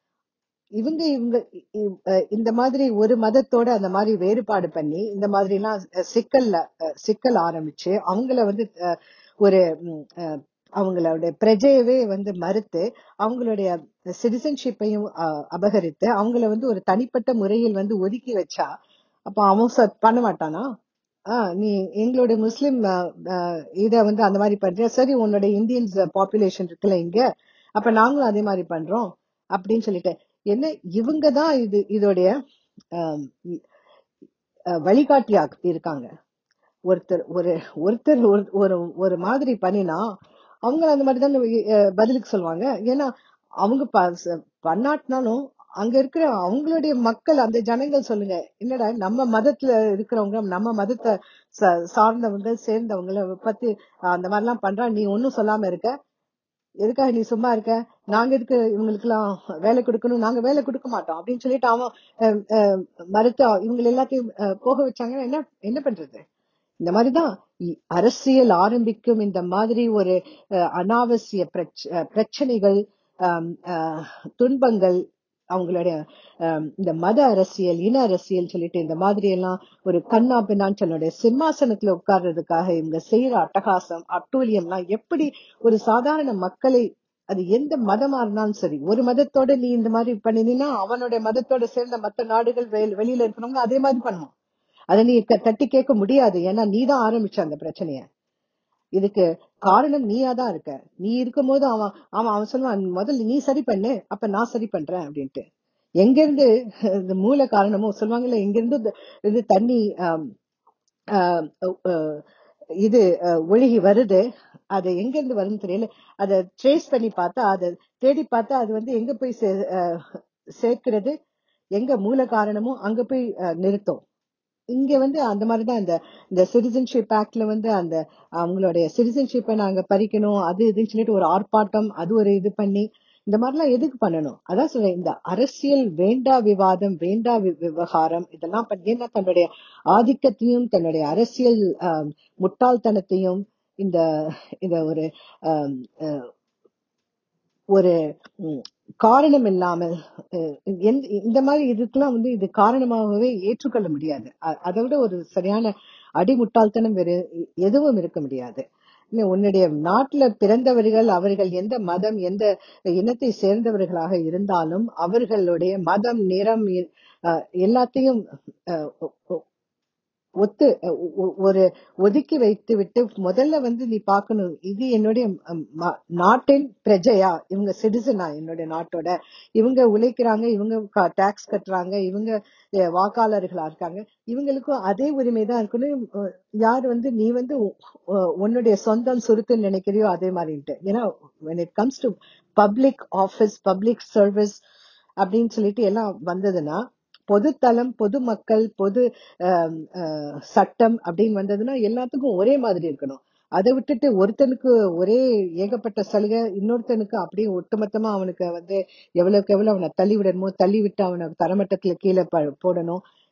இவங்க இவங்க இ- இ- அஹ் இந்த மாதிரி ஒரு மதத்தோட அந்த மாதிரி வேறுபாடு பண்ணி இந்த மாதிரி எல்லாம் அஹ் சிக்கல்ல அஹ் சிக்கல் ஆரம்பிச்சு அவங்கள வந்து அஹ், ஒரு ம், அஹ், அவங்களுடைய பிரஜையவே வந்து மறுத்து அவங்களுடைய சிட்டிசன்ஷிப்பையும் அபகரித்து அவங்கள வந்து ஒரு தனிப்பட்ட முறையில் வந்து ஒதுக்கி வச்சா அப்ப அவன் ச- பண்ண மாட்டானா ஆஹ் நீ எங்களுடைய முஸ்லிம் அஹ், அஹ், இத வந்து அந்த மாதிரி பண்றியா சரி உன்னோட இந்தியன்ஸ் பாப்புலேஷன் இருக்குல்ல இங்க அப்ப நாங்களும் அதே மாதிரி பண்றோம் அப்படின்னு சொல்லிட்டு என்ன இவங்க தான் இது இதோடைய ஆம், இ- அஹ், வழிகாட்டியா இருக்காங்க ஒருத்தர் ஒரு ஒருத்தர் ஒரு ஒரு ஒரு மாதிரி பண்ணினா அவங்க அந்த மாதிரி தான் பதிலுக்கு சொல்லுவாங்க ஏன்னா அவங்க ப- ச- பண்ணாட்டினாலும் அங்க இருக்கிற அவங்களுடைய மக்கள் அந்த ஜனங்கள் சொல்லுங்க என்னடா நம்ம மதத்துல இருக்கிறவங்க நம்ம மதத்தை ச- சார்ந்தவங்க சேர்ந்தவங்கள பத்தி அஹ், அந்த மாதிரி எல்லாம் பண்றா நீ ஒன்னும் சொல்லாம இருக்க எதுக்காக நீ சும்மா இருக்க நாங்க எதுக்கு இவங்களுக்கு எல்லாம் வேலை கொடுக்கணும் நாங்க வேலை கொடுக்க மாட்டோம் அப்படின்னு சொல்லிட்டு அவன் அஹ், அஹ், மறுத்து இவங்க எல்லாத்தையும் அஹ், போக வச்சாங்கன்னா என்ன என்ன பண்றது இந்த மாதிரிதான் இ- அரசியல் ஆரம்பிக்கும் இந்த மாதிரி ஒரு அஹ், அனாவசிய பிரச்ச- அஹ், பிரச்சனைகள் ஆம், அஹ், துன்பங்கள் அவங்களுடைய ஆம், இந்த மத அரசியல் இன அரசியல் சொல்லிட்டு இந்த மாதிரி எல்லாம் ஒரு கண்ணா பின்னான்னு தன்னுடைய சிம்மாசனத்துல உட்கார்றதுக்காக இவங்க செய்யற அட்டகாசம் அட்டூழியம்லாம் எப்படி ஒரு சாதாரண மக்களை அது எந்த மதமா இருந்தாலும் சரி ஒரு மதத்தோட நீ இந்த மாதிரி பண்ணினீன்னா அவனுடைய மதத்தோட சேர்ந்த மத்த நாடுகள் வெளி- வெளியில இருக்கிறவங்க அதே மாதிரி பண்ணுவான் அதை நீ த- தட்டி கேட்க முடியாது ஏன்னா நீ தான் ஆரம்பிச்ச அந்த பிரச்சனைய இதுக்கு காரணம் நீயா தான் இருக்க நீ இருக்கும்போது அவன் அவன் அவன் சொல்லுவான் முதல்ல நீ சரி பண்ணு அப்ப நான் சரி பண்றேன் அப்படின்ட்டு எங்க இருந்து இந்த மூல காரணமும் சொல்லுவாங்கல்ல எங்க இருந்து இந்த- இது தண்ணி ஆம், ஆஹ் அஹ் இது அஹ், ஒழுகி வருது அது எங்க இருந்து வருதுன்னு தெரியல அதை ட்ரேஸ் பண்ணி பார்த்தா அதை தேடி பார்த்தா அது வந்து எங்க போய் சே- அஹ், சேர்க்கிறது எங்க மூல காரணமோ அங்க போய் அஹ், நிறுத்தும் இங்க வந்து அந்த மாதிரிதான் இந்த இந்த சிட்டிசன்ஷிப் ஆக்ட்ல வந்து அந்த அவங்களுடைய சிட்டிசன்ஷிப்பை நாங்க பறிக்கணும் அது இதுன்னு சொல்லிட்டு ஒரு ஆர்ப்பாட்டம் அது ஒரு இது பண்ணி இந்த மாதிரிலாம் எதுக்கு பண்ணணும் அதான் சொல்றேன் இந்த அரசியல் வேண்டா விவாதம் வேண்டா வி- விவகாரம் இதெல்லாம் பண்ணி ஏன்னா தன்னுடைய ஆதிக்கத்தையும் தன்னுடைய அரசியல் ஆம், முட்டாள்தனத்தையும் இந்த இந்த ஒரு ஆம், அஹ், ஒரு ம், காரணம் இல்லாமல் அஹ், எந்த- இந்த மாதிரி இதுக்கெல்லாம் வந்து இது காரணமாகவே ஏற்றுக்கொள்ள முடியாது அ- அதை விட ஒரு சரியான அடிமுட்டாள்தனம் வேறு எ- எதுவும் இருக்க முடியாது இன்னும் உன்னுடைய நாட்டுல பிறந்தவர்கள் அவர்கள் எந்த மதம் எந்த இனத்தை சேர்ந்தவர்களாக இருந்தாலும் அவர்களுடைய மதம் நிறம் இ- அஹ், எல்லாத்தையும் அஹ், ஒ- ஒ- ஒத்து அஹ், ஒ- ஒ- ஒரு ஒதுக்கி வைத்து விட்டு முதல்ல வந்து நீ பார்க்கணும் இது என்னுடைய ம், ம- நாட்டின் பிரஜையா இவங்க சிட்டிசனா என்னுடைய நாட்டோட இவங்க உழைக்கிறாங்க இவங்க டாக்ஸ் கட்டுறாங்க இவங்க அஹ், வாக்காளர்களா இருக்காங்க இவங்களுக்கும் அதே உரிமை தான் இருக்கணும் அஹ், யார் வந்து நீ வந்து உ- உ- உன்னுடைய சொந்தம் சுருக்குன்னு நினைக்கிறியோ அதே மாதிரின்ட்டு ஏன்னா when it comes to public office public service அப்படின்னு சொல்லிட்டு எல்லாம் வந்ததுன்னா பொதுத்தளம் பொதுமக்கள் பொது ஆம், ஆஹ், சட்டம் அப்படின்னு வந்ததுன்னா எல்லாத்துக்கும் ஒரே மாதிரி இருக்கணும் அதை விட்டுட்டு ஒருத்தனுக்கு ஒரே ஏகப்பட்ட சலுகை இன்னொருத்தனுக்கு அப்படியே ஒட்டுமொத்தமா அவனுக்கு வந்து எவ்வளவுக்கு எவ்வளவு அவனை தள்ளி விடணுமோ தள்ளி விட்டு அவனை தரமட்டத்துல கீழே ப- போடணும்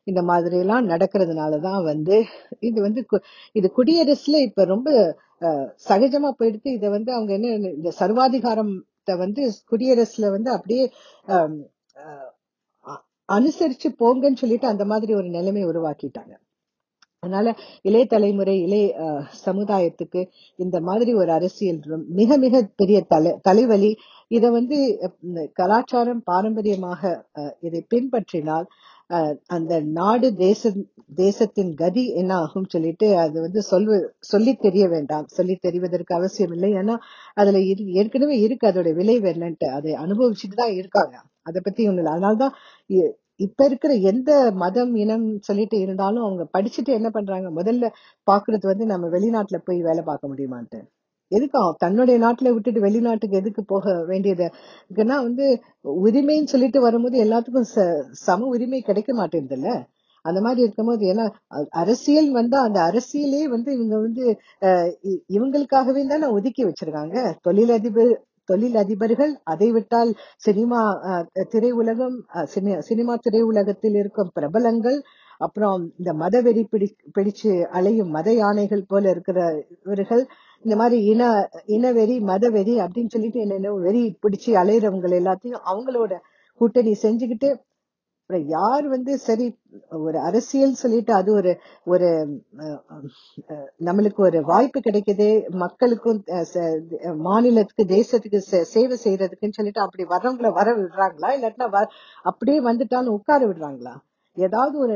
இந்த மாதிரி எல்லாம் நடக்கிறதுனாலதான் வந்து இது வந்து கு- இது குடியரசுல இப்ப ரொம்ப அஹ், சகஜமா போயிடுத்து இத வந்து அவங்க என்ன இந்த சர்வாதிகாரத்தை வந்து குடியரசுல வந்து அப்படியே அஹ், அஹ், அ- அனுசரிச்சு போங்கன்னு சொல்லிட்டு அந்த மாதிரி ஒரு நிலைமை உருவாக்கிட்டாங்க அதனால இளைய தலைமுறை இளைய அஹ், சமுதாயத்துக்கு இந்த மாதிரி ஒரு அரசியல் ரொம்- மிக மிக பெரிய தலை தலைவலி இத வந்து அஹ், இந்த கலாச்சாரம் பாரம்பரியமாக அஹ், இதை பின்பற்றினால் அஹ், அந்த நாடு தேச தேசத்தின் கதி என்ன ஆகும் சொல்லிட்டு அது வந்து சொல்வு சொல்லி தெரிய வேண்டாம் சொல்லி தெரிவதற்கு அவசியம் இல்லை ஏன்னா அதுல இரு- ஏற்கனவே இருக்கு அதோட விளைவு என்னன்ட்டு அதை அனுபவிச்சுட்டு தான் இருக்காங்க அதை பத்தி ஒண்ணு இல்லை அதனாலதான் இ- இப்ப இருக்கிற எந்த மதம் இனம் சொல்லிட்டு இருந்தாலும் அவங்க படிச்சுட்டு என்ன பண்றாங்க முதல்ல பாக்குறது வந்து நம்ம வெளிநாட்டுல போய் வேலை பார்க்க முடியுமான்ட்டு எதுக்கு அவன் தன்னுடைய நாட்டுல விட்டுட்டு வெளிநாட்டுக்கு எதுக்கு போக வேண்டியது ஏன்னா வந்து உரிமைன்னு சொல்லிட்டு வரும்போது எல்லாத்துக்கும் ச- சம உரிமை கிடைக்க மாட்டேங்குதுல்ல அந்த மாதிரி இருக்கும்போது ஏன்னா அ- அரசியல் வந்தா அந்த அரசியலே வந்து இவங்க வந்து அஹ், இ- இவங்களுக்காகவே தானே ஒதுக்கி வச்சிருக்காங்க தொழிலதிபர் தொழிலதிபர்கள் அதை விட்டால் சினிமா அஹ், திரையுலகம் அஹ், சினி- சினிமா திரையுலகத்தில் இருக்கும் பிரபலங்கள் அப்புறம் இந்த மதவெறி பிடி பிடிச்சு அலையும் மத யானைகள் போல இருக்கிற இவர்கள் இந்த மாதிரி இன இனவெறி மதவெறி அப்படின்னு சொல்லிட்டு என்னென்ன வெறி பிடிச்சு அலையிறவங்க எல்லாத்தையும் அவங்களோட கூட்டணி செஞ்சுக்கிட்டு அப்புறம் யார் வந்து சரி ஒரு அரசியல் சொல்லிட்டு அது ஒரு ஒரு அஹ், அஹ், நம்மளுக்கு ஒரு வாய்ப்பு கிடைக்குது மக்களுக்கும் அஹ், ச- மாநிலத்துக்கு தேசத்துக்கு சே- சேவை செய்யறதுக்குன்னு சொல்லிட்டு அப்படி வர்றவங்கள வர விடுறாங்களா இல்லாட்டினா வ- அப்படியே வந்துட்டாலும் உட்கார விடுறாங்களா ஏதாவது ஒரு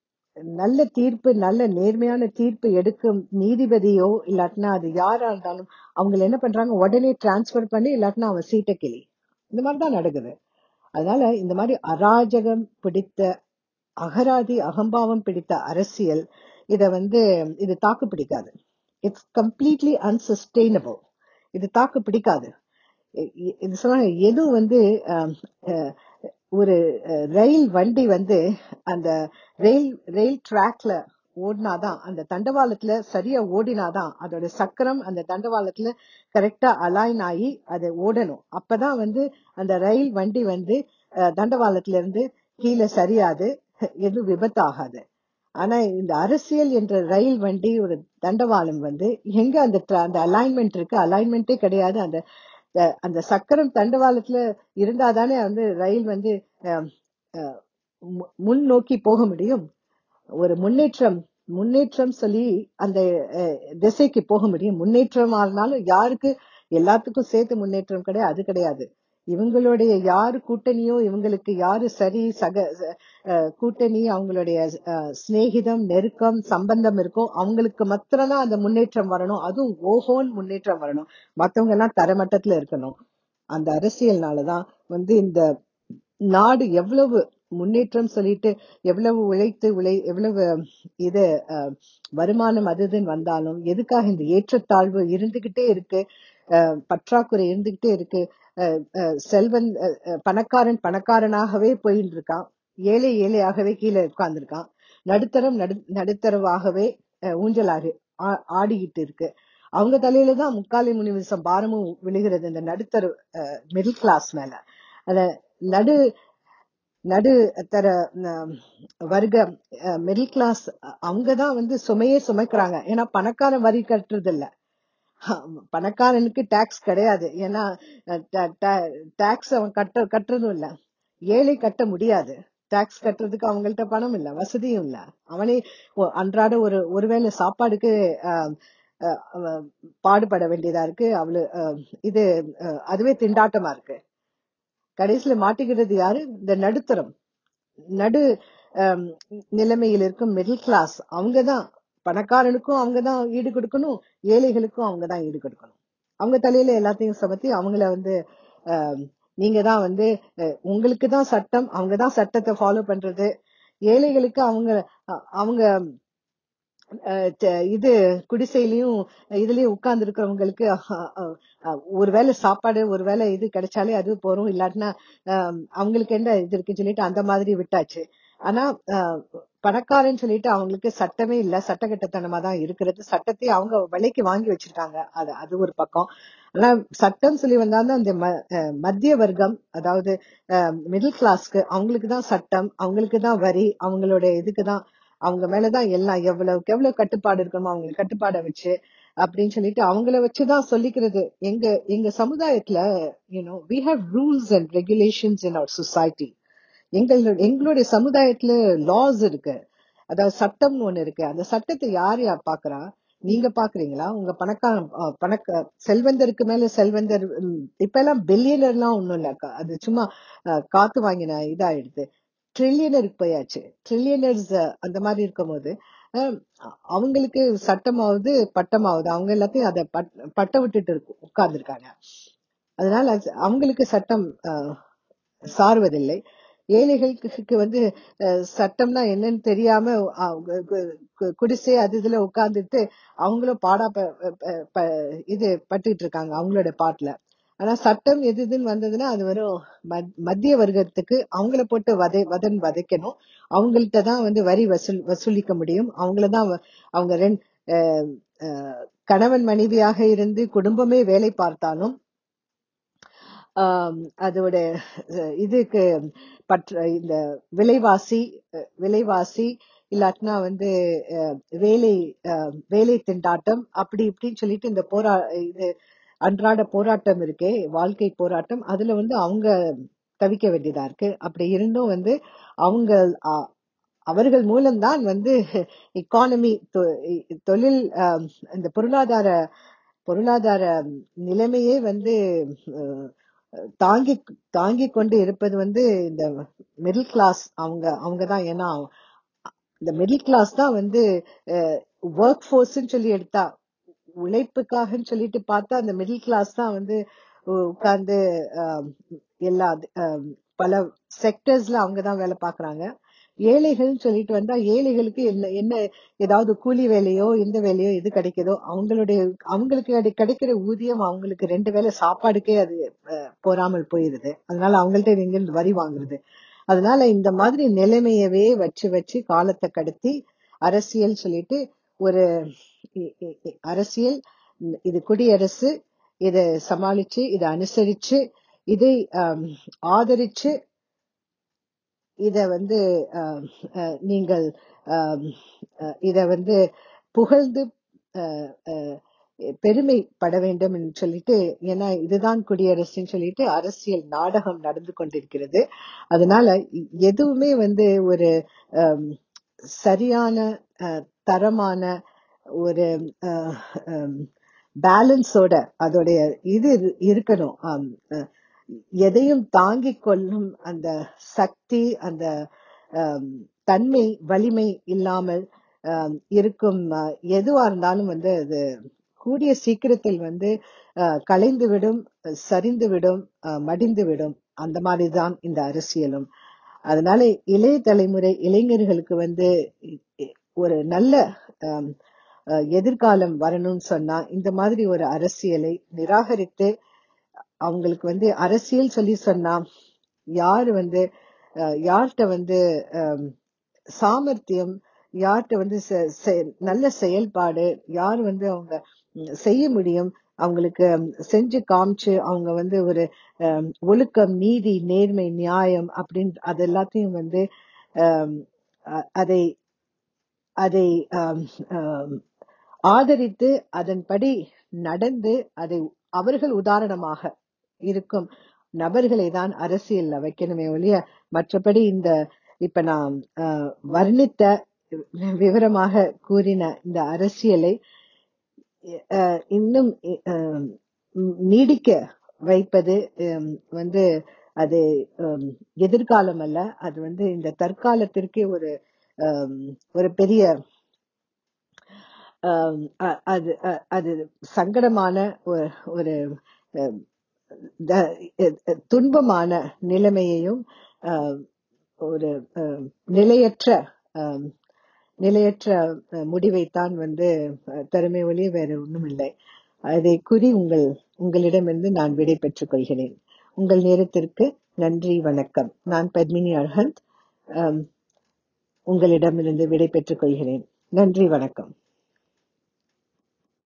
நல்ல தீர்ப்பு நல்ல நேர்மையான தீர்ப்பு எடுக்கும் நீதிபதியோ இல்லாட்டினா அது யாரா இருந்தாலும் அவங்க என்ன பண்றாங்க உடனே டிரான்ஸ்பர் பண்ணி இல்லாட்டினா அவன் சீட்டை கிளி இந்த மாதிரி தான் நடக்குது அதனால இந்த மாதிரி அராஜகம் பிடித்த அகராதி அகம்பாவம் பிடித்த அரசியல் இத வந்து இது தாக்கு பிடிக்காது இட்ஸ் கம்ப்ளீட்லி அன்சஸ்டெயினபிள் இது தாக்கு பிடிக்காது இ- இ- இது சொன்னா எதுவும் வந்து ஆம், அஹ், ஒரு அஹ், ரயில் வண்டி வந்து அந்த ரயில் ரயில் ட்ராக்ல ஓடினாதான் அந்த தண்டவாளத்துல சரியா ஓடினாதான் அதோட சக்கரம் அந்த தண்டவாளத்துல கரெக்டா அலைன் ஆகி அது ஓடணும் அப்பதான் வந்து அந்த ரயில் வண்டி வந்து அஹ், தண்டவாளத்துல இருந்து கீழே சரியாது எதுவும் விபத்தாகாது ஆனா இந்த அரசியல் என்ற ரயில் வண்டி ஒரு தண்டவாளம் வந்து எங்க அந்த tra- அந்த அலைன்மெண்ட் இருக்கு அலைன்மெண்டே கிடையாது அந்த அஹ், அந்த சக்கரம் தண்டவாளத்துல இருந்தாதானே வந்து ரயில் வந்து அஹ், அஹ், மு- முன் நோக்கி போக முடியும் ஒரு முன்னேற்றம் முன்னேற்றம் சொல்லி அந்த அஹ், திசைக்கு போக முடியும் முன்னேற்றம் ஆனாலும் யாருக்கு எல்லாத்துக்கும் சேர்த்து முன்னேற்றம் கிடையாது அது கிடையாது இவங்களுடைய யாரு கூட்டணியோ இவங்களுக்கு யாரு சரி சக அஹ், கூட்டணி அவங்களுடைய அஹ், சிநேகிதம் நெருக்கம் சம்பந்தம் இருக்கோ அவங்களுக்கு மாத்திரம்தான் அந்த முன்னேற்றம் வரணும் அதுவும் ஓஹோன் முன்னேற்றம் வரணும் மத்தவங்க எல்லாம் தரமட்டத்துல இருக்கணும் அந்த அரசியல்னாலதான் வந்து இந்த நாடு எவ்வளவு முன்னேற்றம் சொல்லிட்டு எவ்வளவு உழைத்து உழை எவ்வளவு இது அஹ், வருமானம் அது இதுன்னு வந்தாலும் எதுக்காக இந்த ஏற்றத்தாழ்வு இருந்துகிட்டே இருக்கு அஹ், பற்றாக்குறை இருந்துகிட்டே இருக்கு அஹ், அஹ், செல்வன் அஹ், அஹ், பணக்காரன் பணக்காரனாகவே போயிட்டு இருக்கான் ஏழை ஏழையாகவே கீழே உட்கார்ந்துருக்கான் நடுத்தரம் நடு நடுத்தரவாகவே அஹ், ஊஞ்சலாடி ஆ- ஆடிக்கிட்டு இருக்கு அவங்க தலையில தான் முக்காலி முனி விசம் பாரமும் விழுகிறது இந்த நடுத்தர மிடில் கிளாஸ் மேல அத நடு நடு தர ந- வர்க்க மிடில் கிளாஸ் அவங்கதான் வந்து சுமையே சுமைக்கிறாங்க ஏன்னா பணக்காரன் வரி கட்டுறது இல்ல பணக்காரனுக்கு டாக்ஸ் கிடையாது ஏன்னா டாக்ஸ் அவன் கட்ட கட்டுறதும் இல்ல ஏழை கட்ட முடியாது டாக்ஸ் கட்டுறதுக்கு அவங்கள்ட்ட பணம் இல்ல வசதியும் இல்ல அவனே ஒ- அன்றாட ஒரு ஒருவேளை சாப்பாடுக்கு ஆஹ், ஆஹ், அவன் பாடுபட வேண்டியதா இருக்கு அவளு ஆஹ், இது ஆஹ், அதுவே திண்டாட்டமா இருக்கு கடைசியில மாட்டிக்கிறது யாரு இந்த நடுத்தரம் நடு ஆம், நிலைமையில் இருக்கும் மிடில் கிளாஸ் அவங்கதான் பணக்காரனுக்கும் அவங்கதான் ஈடு கொடுக்கணும் ஏழைகளுக்கும் அவங்கதான் ஈடு கொடுக்கணும் அவங்க தலையில எல்லாத்தையும் சுமத்தி அவங்கள வந்து ஆம், நீங்க தான் வந்து அஹ், உங்களுக்கு தான் சட்டம் அவங்க தான் சட்டத்தை ஃபாலோ பண்றது ஏழைகளுக்கு அவங்க அ- அவங்க அஹ், த- இது குடிசையிலயும் இதுலயும் உட்கார்ந்து இருக்கிறவங்களுக்கு ஒருவேளை சாப்பாடு ஒருவேளை இது கிடைச்சாலே அது போறோம் இல்லாட்டினா ஆம், அவங்களுக்கு என்ன இது இருக்குன்னு சொல்லிட்டு அந்த மாதிரி விட்டாச்சு ஆனா ஆஹ், பணக்காரன்னு சொல்லிட்டு அவங்களுக்கு சட்டமே இல்ல சட்டகட்டத்தனமா தான் இருக்கிறது சட்டத்தை அவங்க விலைக்கு வாங்கி வச்சிருக்காங்க அது அது ஒரு பக்கம் ஆனா சட்டம் சொல்லி வந்தாலும் அந்த ம- அஹ் மத்திய வர்க்கம் அதாவது மிடில் கிளாஸ்க்கு அவங்களுக்கு தான் சட்டம் அவங்களுக்கு தான் வரி அவங்களோட இதுக்கு தான் அவங்க மேலதான் எல்லாம் எவ்வளவுக்கு எவ்வளவு கட்டுப்பாடு இருக்கணுமோ அவங்களுக்கு கட்டுப்பாடை வச்சு அப்படின்னு சொல்லிட்டு அவங்கள வச்சுதான் சொல்லிக்கிறது எங்க எங்க சமுதாயத்துல you know we have rules and regulations in our society எங்களோட எங்களுடைய சமுதாயத்துல லாஸ் இருக்கு அதாவது சட்டம்னு ஒண்ணு இருக்கு அந்த சட்டத்தை யார் யார் பாக்குறா நீங்க பாக்குறீங்களா உங்க பணக்கார அஹ், பணக்க செல்வந்தருக்கு மேல செல்வந்தர் ம், இப்ப எல்லாம் பில்லியனர்லாம் ஒண்ணும் இல்ல அக்கா. அது சும்மா அஹ், காத்து வாங்கின இதாயிடுது ட்ரில்லியனருக்கு போயாச்சு ட்ரில்லியனர்ஸ் அந்த மாதிரி இருக்கும்போது அஹ், அவங்களுக்கு சட்டமாவது பட்டமாவது அவங்க எல்லாத்தையும் அதை பட்ட விட்டுட்டு உட்கார்ந்துருக்காங்க அதனால அது- அவங்களுக்கு சட்டம் அஹ், சார்வதில்லை ஏழைகளுக்கு வந்து அஹ், சட்டம்னா என்னன்னு தெரியாம அவங்க கு- கு- குடிசை அது இதுல உட்கார்ந்துட்டு அவங்களும் பாடா ப- ப- ப- இது பட்டுட்டு இருக்காங்க அவங்களோட பாட்டுல ஆனா சட்டம் எது எதுன்னு வந்ததுன்னா அது வெறும் மத்- மத்திய வர்க்கத்துக்கு அவங்கள போட்டு வதை வதன் வதைக்கணும் அவங்கள்ட்ட தான் வந்து வரி வசூல் வசூலிக்க முடியும் அவங்கள தான் வ- அவங்க ரெண்- அஹ், அஹ், கணவன் மனைவியாக இருந்து குடும்பமே வேலை பார்த்தாலும் ஆம், அதோட அஹ், இதுக்கு பற்ற இந்த விலைவாசி அஹ், விலைவாசி இல்லாட்டினா வந்து அஹ், வேலை அஹ், வேலை திண்டாட்டம் அப்படி இப்படின்னு சொல்லிட்டு இந்த போரா இது அன்றாட போராட்டம் இருக்கே வாழ்க்கை போராட்டம் அதுல வந்து அவங்க தவிக்க வேண்டியதா இருக்கு அப்படி இருந்தும் வந்து அவங்க அ- அவர்கள் மூலம்தான் வந்து எக்கானமி தொழில் ஆம், இந்த பொருளாதார பொருளாதார நிலைமையே வந்து அஹ், தாங்கி தாங்கி கொண்டு இருப்பது வந்து இந்த மிடில் கிளாஸ் அவங்க அவங்க தான் ஏன்னா இந்த மிடில் கிளாஸ் தான் வந்து ஒர்க் ஃபோர்ஸ்ன்னு சொல்லி எடுத்தா உழைப்புக்காகன்னு சொல்லிட்டு பார்த்தா அந்த மிடில் கிளாஸ் தான் வந்து உட்கார்ந்து எல்லா ஆம், பல செக்டர்ஸ்ல அவங்க தான் வேலை பார்க்கறாங்க ஏழைகள்னு சொல்லிட்டு வந்தா ஏழைகளுக்கு என்ன என்ன ஏதாவது கூலி வேலையோ இந்த வேலையோ எது கிடைக்குதோ அவங்களுடைய அவங்களுக்கு அது கிடைக்கிற ஊதியம் அவங்களுக்கு ரெண்டு வேளை சாப்பாடுக்கே அது அஹ், போராமல் போயிருது அதனால அவங்கள்ட்ட எங்கிருந்து வரி வாங்குறது அதனால இந்த மாதிரி நிலைமையவே வச்சு வச்சு காலத்தை கடத்தி அரசியல் சொல்லிட்டு ஒரு இ- இ- இ- அரசியல் இது குடியரசு இதை சமாளிச்சு இதை அனுசரிச்சு இதை ஆம், ஆதரிச்சு இத வந்து ஆம், அஹ், நீங்கள் ஆம், அஹ், இத வந்து புகழ்ந்து அஹ், அஹ், பெருமைப்பட வேண்டும் என்று சொல்லிட்டு ஏன்னா இதுதான் குடியரசுன்னு சொல்லிட்டு அரசியல் நாடகம் நடந்து கொண்டிருக்கிறது அதனால இ- எதுவுமே வந்து ஒரு ஆம், சரியான அஹ், தரமான ஒரு பேலன்ஸோட அதோடைய இது இரு- இருக்கணும் ஆம், அஹ், எதையும் தாங்கிக் கொள்ளும் அந்த சக்தி அந்த ஆம், தன்மை வலிமை இல்லாமல் ஆம், இருக்கும் அஹ், எதுவா இருந்தாலும் வந்து அது கூடிய சீக்கிரத்தில் வந்து அஹ், கலைந்து விடும் சரிந்து விடும் அஹ், மடிந்து விடும் அந்த மாதிரிதான் இந்த அரசியலும் அதனால இளைய தலைமுறை இளைஞர்களுக்கு வந்து இ- இ- ஒரு நல்ல ஆம், அஹ், எதிர்காலம் வரணும்னு சொன்னா இந்த மாதிரி ஒரு அரசியலை நிராகரித்து அவங்களுக்கு வந்து அரசியல் சொல்லி சொன்னா யாரு வந்து அஹ், யார்கிட்ட வந்து ஆம், சாமர்த்தியம் யார்கிட்ட வந்து செ- செ- நல்ல செயல்பாடு யார் வந்து அவங்க ம், செய்ய முடியும் அவங்களுக்கு ம், செஞ்சு காமிச்சு அவங்க வந்து ஒரு ஆம், ஒழுக்கம் நீதி நேர்மை நியாயம் அப்படின்னு அது எல்லாத்தையும் வந்து ஆம், அ- அதை அதை ஆம், ஆம், ஆதரித்து அதன்படி நடந்து அதை அவர்கள் உதாரணமாக இருக்கும் நபர்களை தான் அரசியல்ல வைக்கணுமே ஒழிய மற்றபடி இந்த இப்ப நான் ஆஹ், வர்ணித்த விவரமாக கூறின இந்த அரசியலை ஆஹ், இன்னும் ஆஹ், நீடிக்க வைப்பது ஆம், வந்து அது ஆம், எதிர்காலம் அல்ல அது வந்து இந்த தற்காலத்திற்கே ஒரு ஆம், ஒரு பெரிய ஆம், அ- அது அ- அது சங்கடமான ஒரு ஒரு அஹ், த- அஹ், துன்பமான நிலைமையையும் ஆஹ், ஒரு ஆஹ், நிலையற்ற ஆம், நிலையற்ற அஹ், முடிவைத்தான் வந்து அஹ், தருமே ஒழிய வேற ஒண்ணும் இல்லை அதை கூறி உங்கள் உங்களிடமிருந்து நான் விடை பெற்றுக் கொள்கிறேன் உங்கள் நேரத்திற்கு நன்றி வணக்கம் நான் பத்மினி அர்ஹந்த் ஆம், உங்களிடமிருந்து விடை பெற்றுக் கொள்கிறேன் நன்றி வணக்கம்